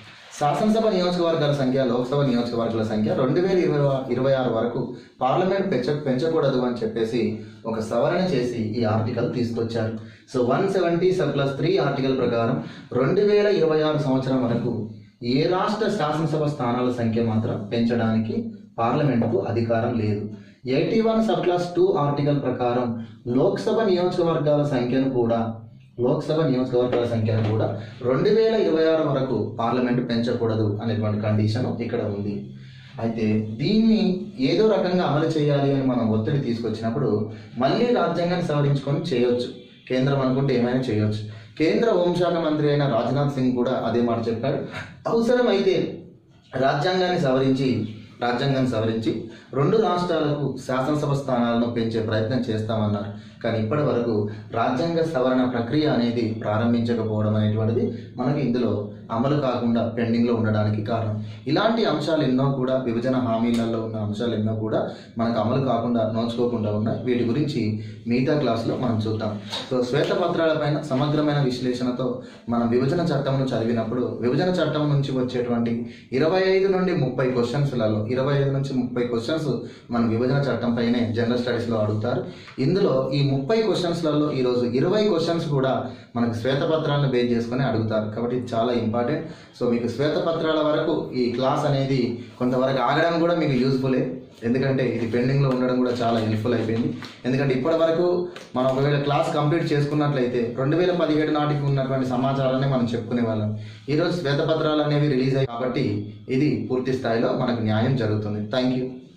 శాసనసభ నియోజకవర్గాల సంఖ్య లోక్సభ నియోజకవర్గాల సంఖ్య రెండు వేల ఇరవై ఇరవై ఆరు వరకు పార్లమెంట్ పెంచ పెంచకూడదు అని చెప్పేసి ఒక సవరణ చేసి ఈ ఆర్టికల్ తీసుకొచ్చారు so one seventy surplus three article ప్రకారం రెండు వేల ఇరవై ఆరు సంవత్సరం వరకు ఏ రాష్ట్ర శాసనసభ స్థానాల సంఖ్య మాత్రం పెంచడానికి పార్లమెంటుకు అధికారం లేదు eighty one subclass two article ప్రకారం లోక్సభ నియోజకవర్గాల సంఖ్యను కూడా లోక్సభ నియోజకవర్గాల సంఖ్యను కూడా రెండు వేల ఇరవై ఆరు వరకు పార్లమెంట్ పెంచకూడదు అనేటువంటి కండిషన్ ఇక్కడ ఉంది అయితే దీన్ని ఏదో రకంగా అమలు చేయాలి అని మనం ఒత్తిడి తీసుకొచ్చినప్పుడు మళ్ళీ రాజ్యాంగాన్ని సవరించుకొని చేయొచ్చు కేంద్రం అనుకుంటే ఏమైనా చేయొచ్చు కేంద్ర హోంశాఖ మంత్రి అయిన రాజ్నాథ్ సింగ్ కూడా అదే మాట చెప్పాడు అవసరమైతే రాజ్యాంగాన్ని సవరించి రాజ్యాంగాన్ని సవరించి రెండు రాష్ట్రాలకు శాసనసభ స్థానాలను పెంచే ప్రయత్నం చేస్తామన్నారు కానీ ఇప్పటి వరకు రాజ్యాంగ సవరణ ప్రక్రియ అనేది ప్రారంభించకపోవడం అనేటువంటిది మనకి ఇందులో అమలు కాకుండా పెండింగ్లో ఉండడానికి కారణం ఇలాంటి అంశాలు ఎన్నో కూడా విభజన హామీలలో ఉన్న అంశాలు ఎన్నో కూడా మనకు అమలు కాకుండా నోచుకోకుండా ఉన్నాయి వీటి గురించి మిగతా క్లాస్లో మనం చూద్దాం సో శ్వేతపత్రాలపైన సమగ్రమైన విశ్లేషణతో మనం విభజన చట్టంను చదివినప్పుడు విభజన చట్టం నుంచి వచ్చేటువంటి ఇరవై ఐదు నుండి ముప్పై క్వశ్చన్స్లలో ఇరవై ఐదు నుంచి ముప్పై క్వశ్చన్స్ మన విభజన చట్టం పైనే జనరల్ స్టడీస్లో అడుగుతారు ఇందులో ఈ ముప్పై క్వశ్చన్స్లలో ఈరోజు ఇరవై క్వశ్చన్స్ కూడా మనకు శ్వేతపత్రాలను బేస్ చేసుకొని అడుగుతారు కాబట్టి ఇది చాలా ఇంపార్టెంట్ సో మీకు శ్వేతపత్రాల వరకు ఈ క్లాస్ అనేది కొంతవరకు ఆగడం కూడా మీకు యూస్ఫుల్లే ఎందుకంటే ఇది పెండింగ్లో ఉండడం కూడా చాలా హెల్ప్ఫుల్ అయిపోయింది ఎందుకంటే ఇప్పటి వరకు మనం ఒకవేళ క్లాస్ కంప్లీట్ చేసుకున్నట్లయితే రెండు వేల పదిహేడు నాటికి ఉన్నటువంటి సమాచారాన్ని మనం చెప్పుకునే వాళ్ళం ఈరోజు శ్వేతపత్రాలు అనేవి రిలీజ్ అయ్యాయి కాబట్టి ఇది పూర్తి స్థాయిలో మనకు న్యాయం జరుగుతుంది థ్యాంక్ యూ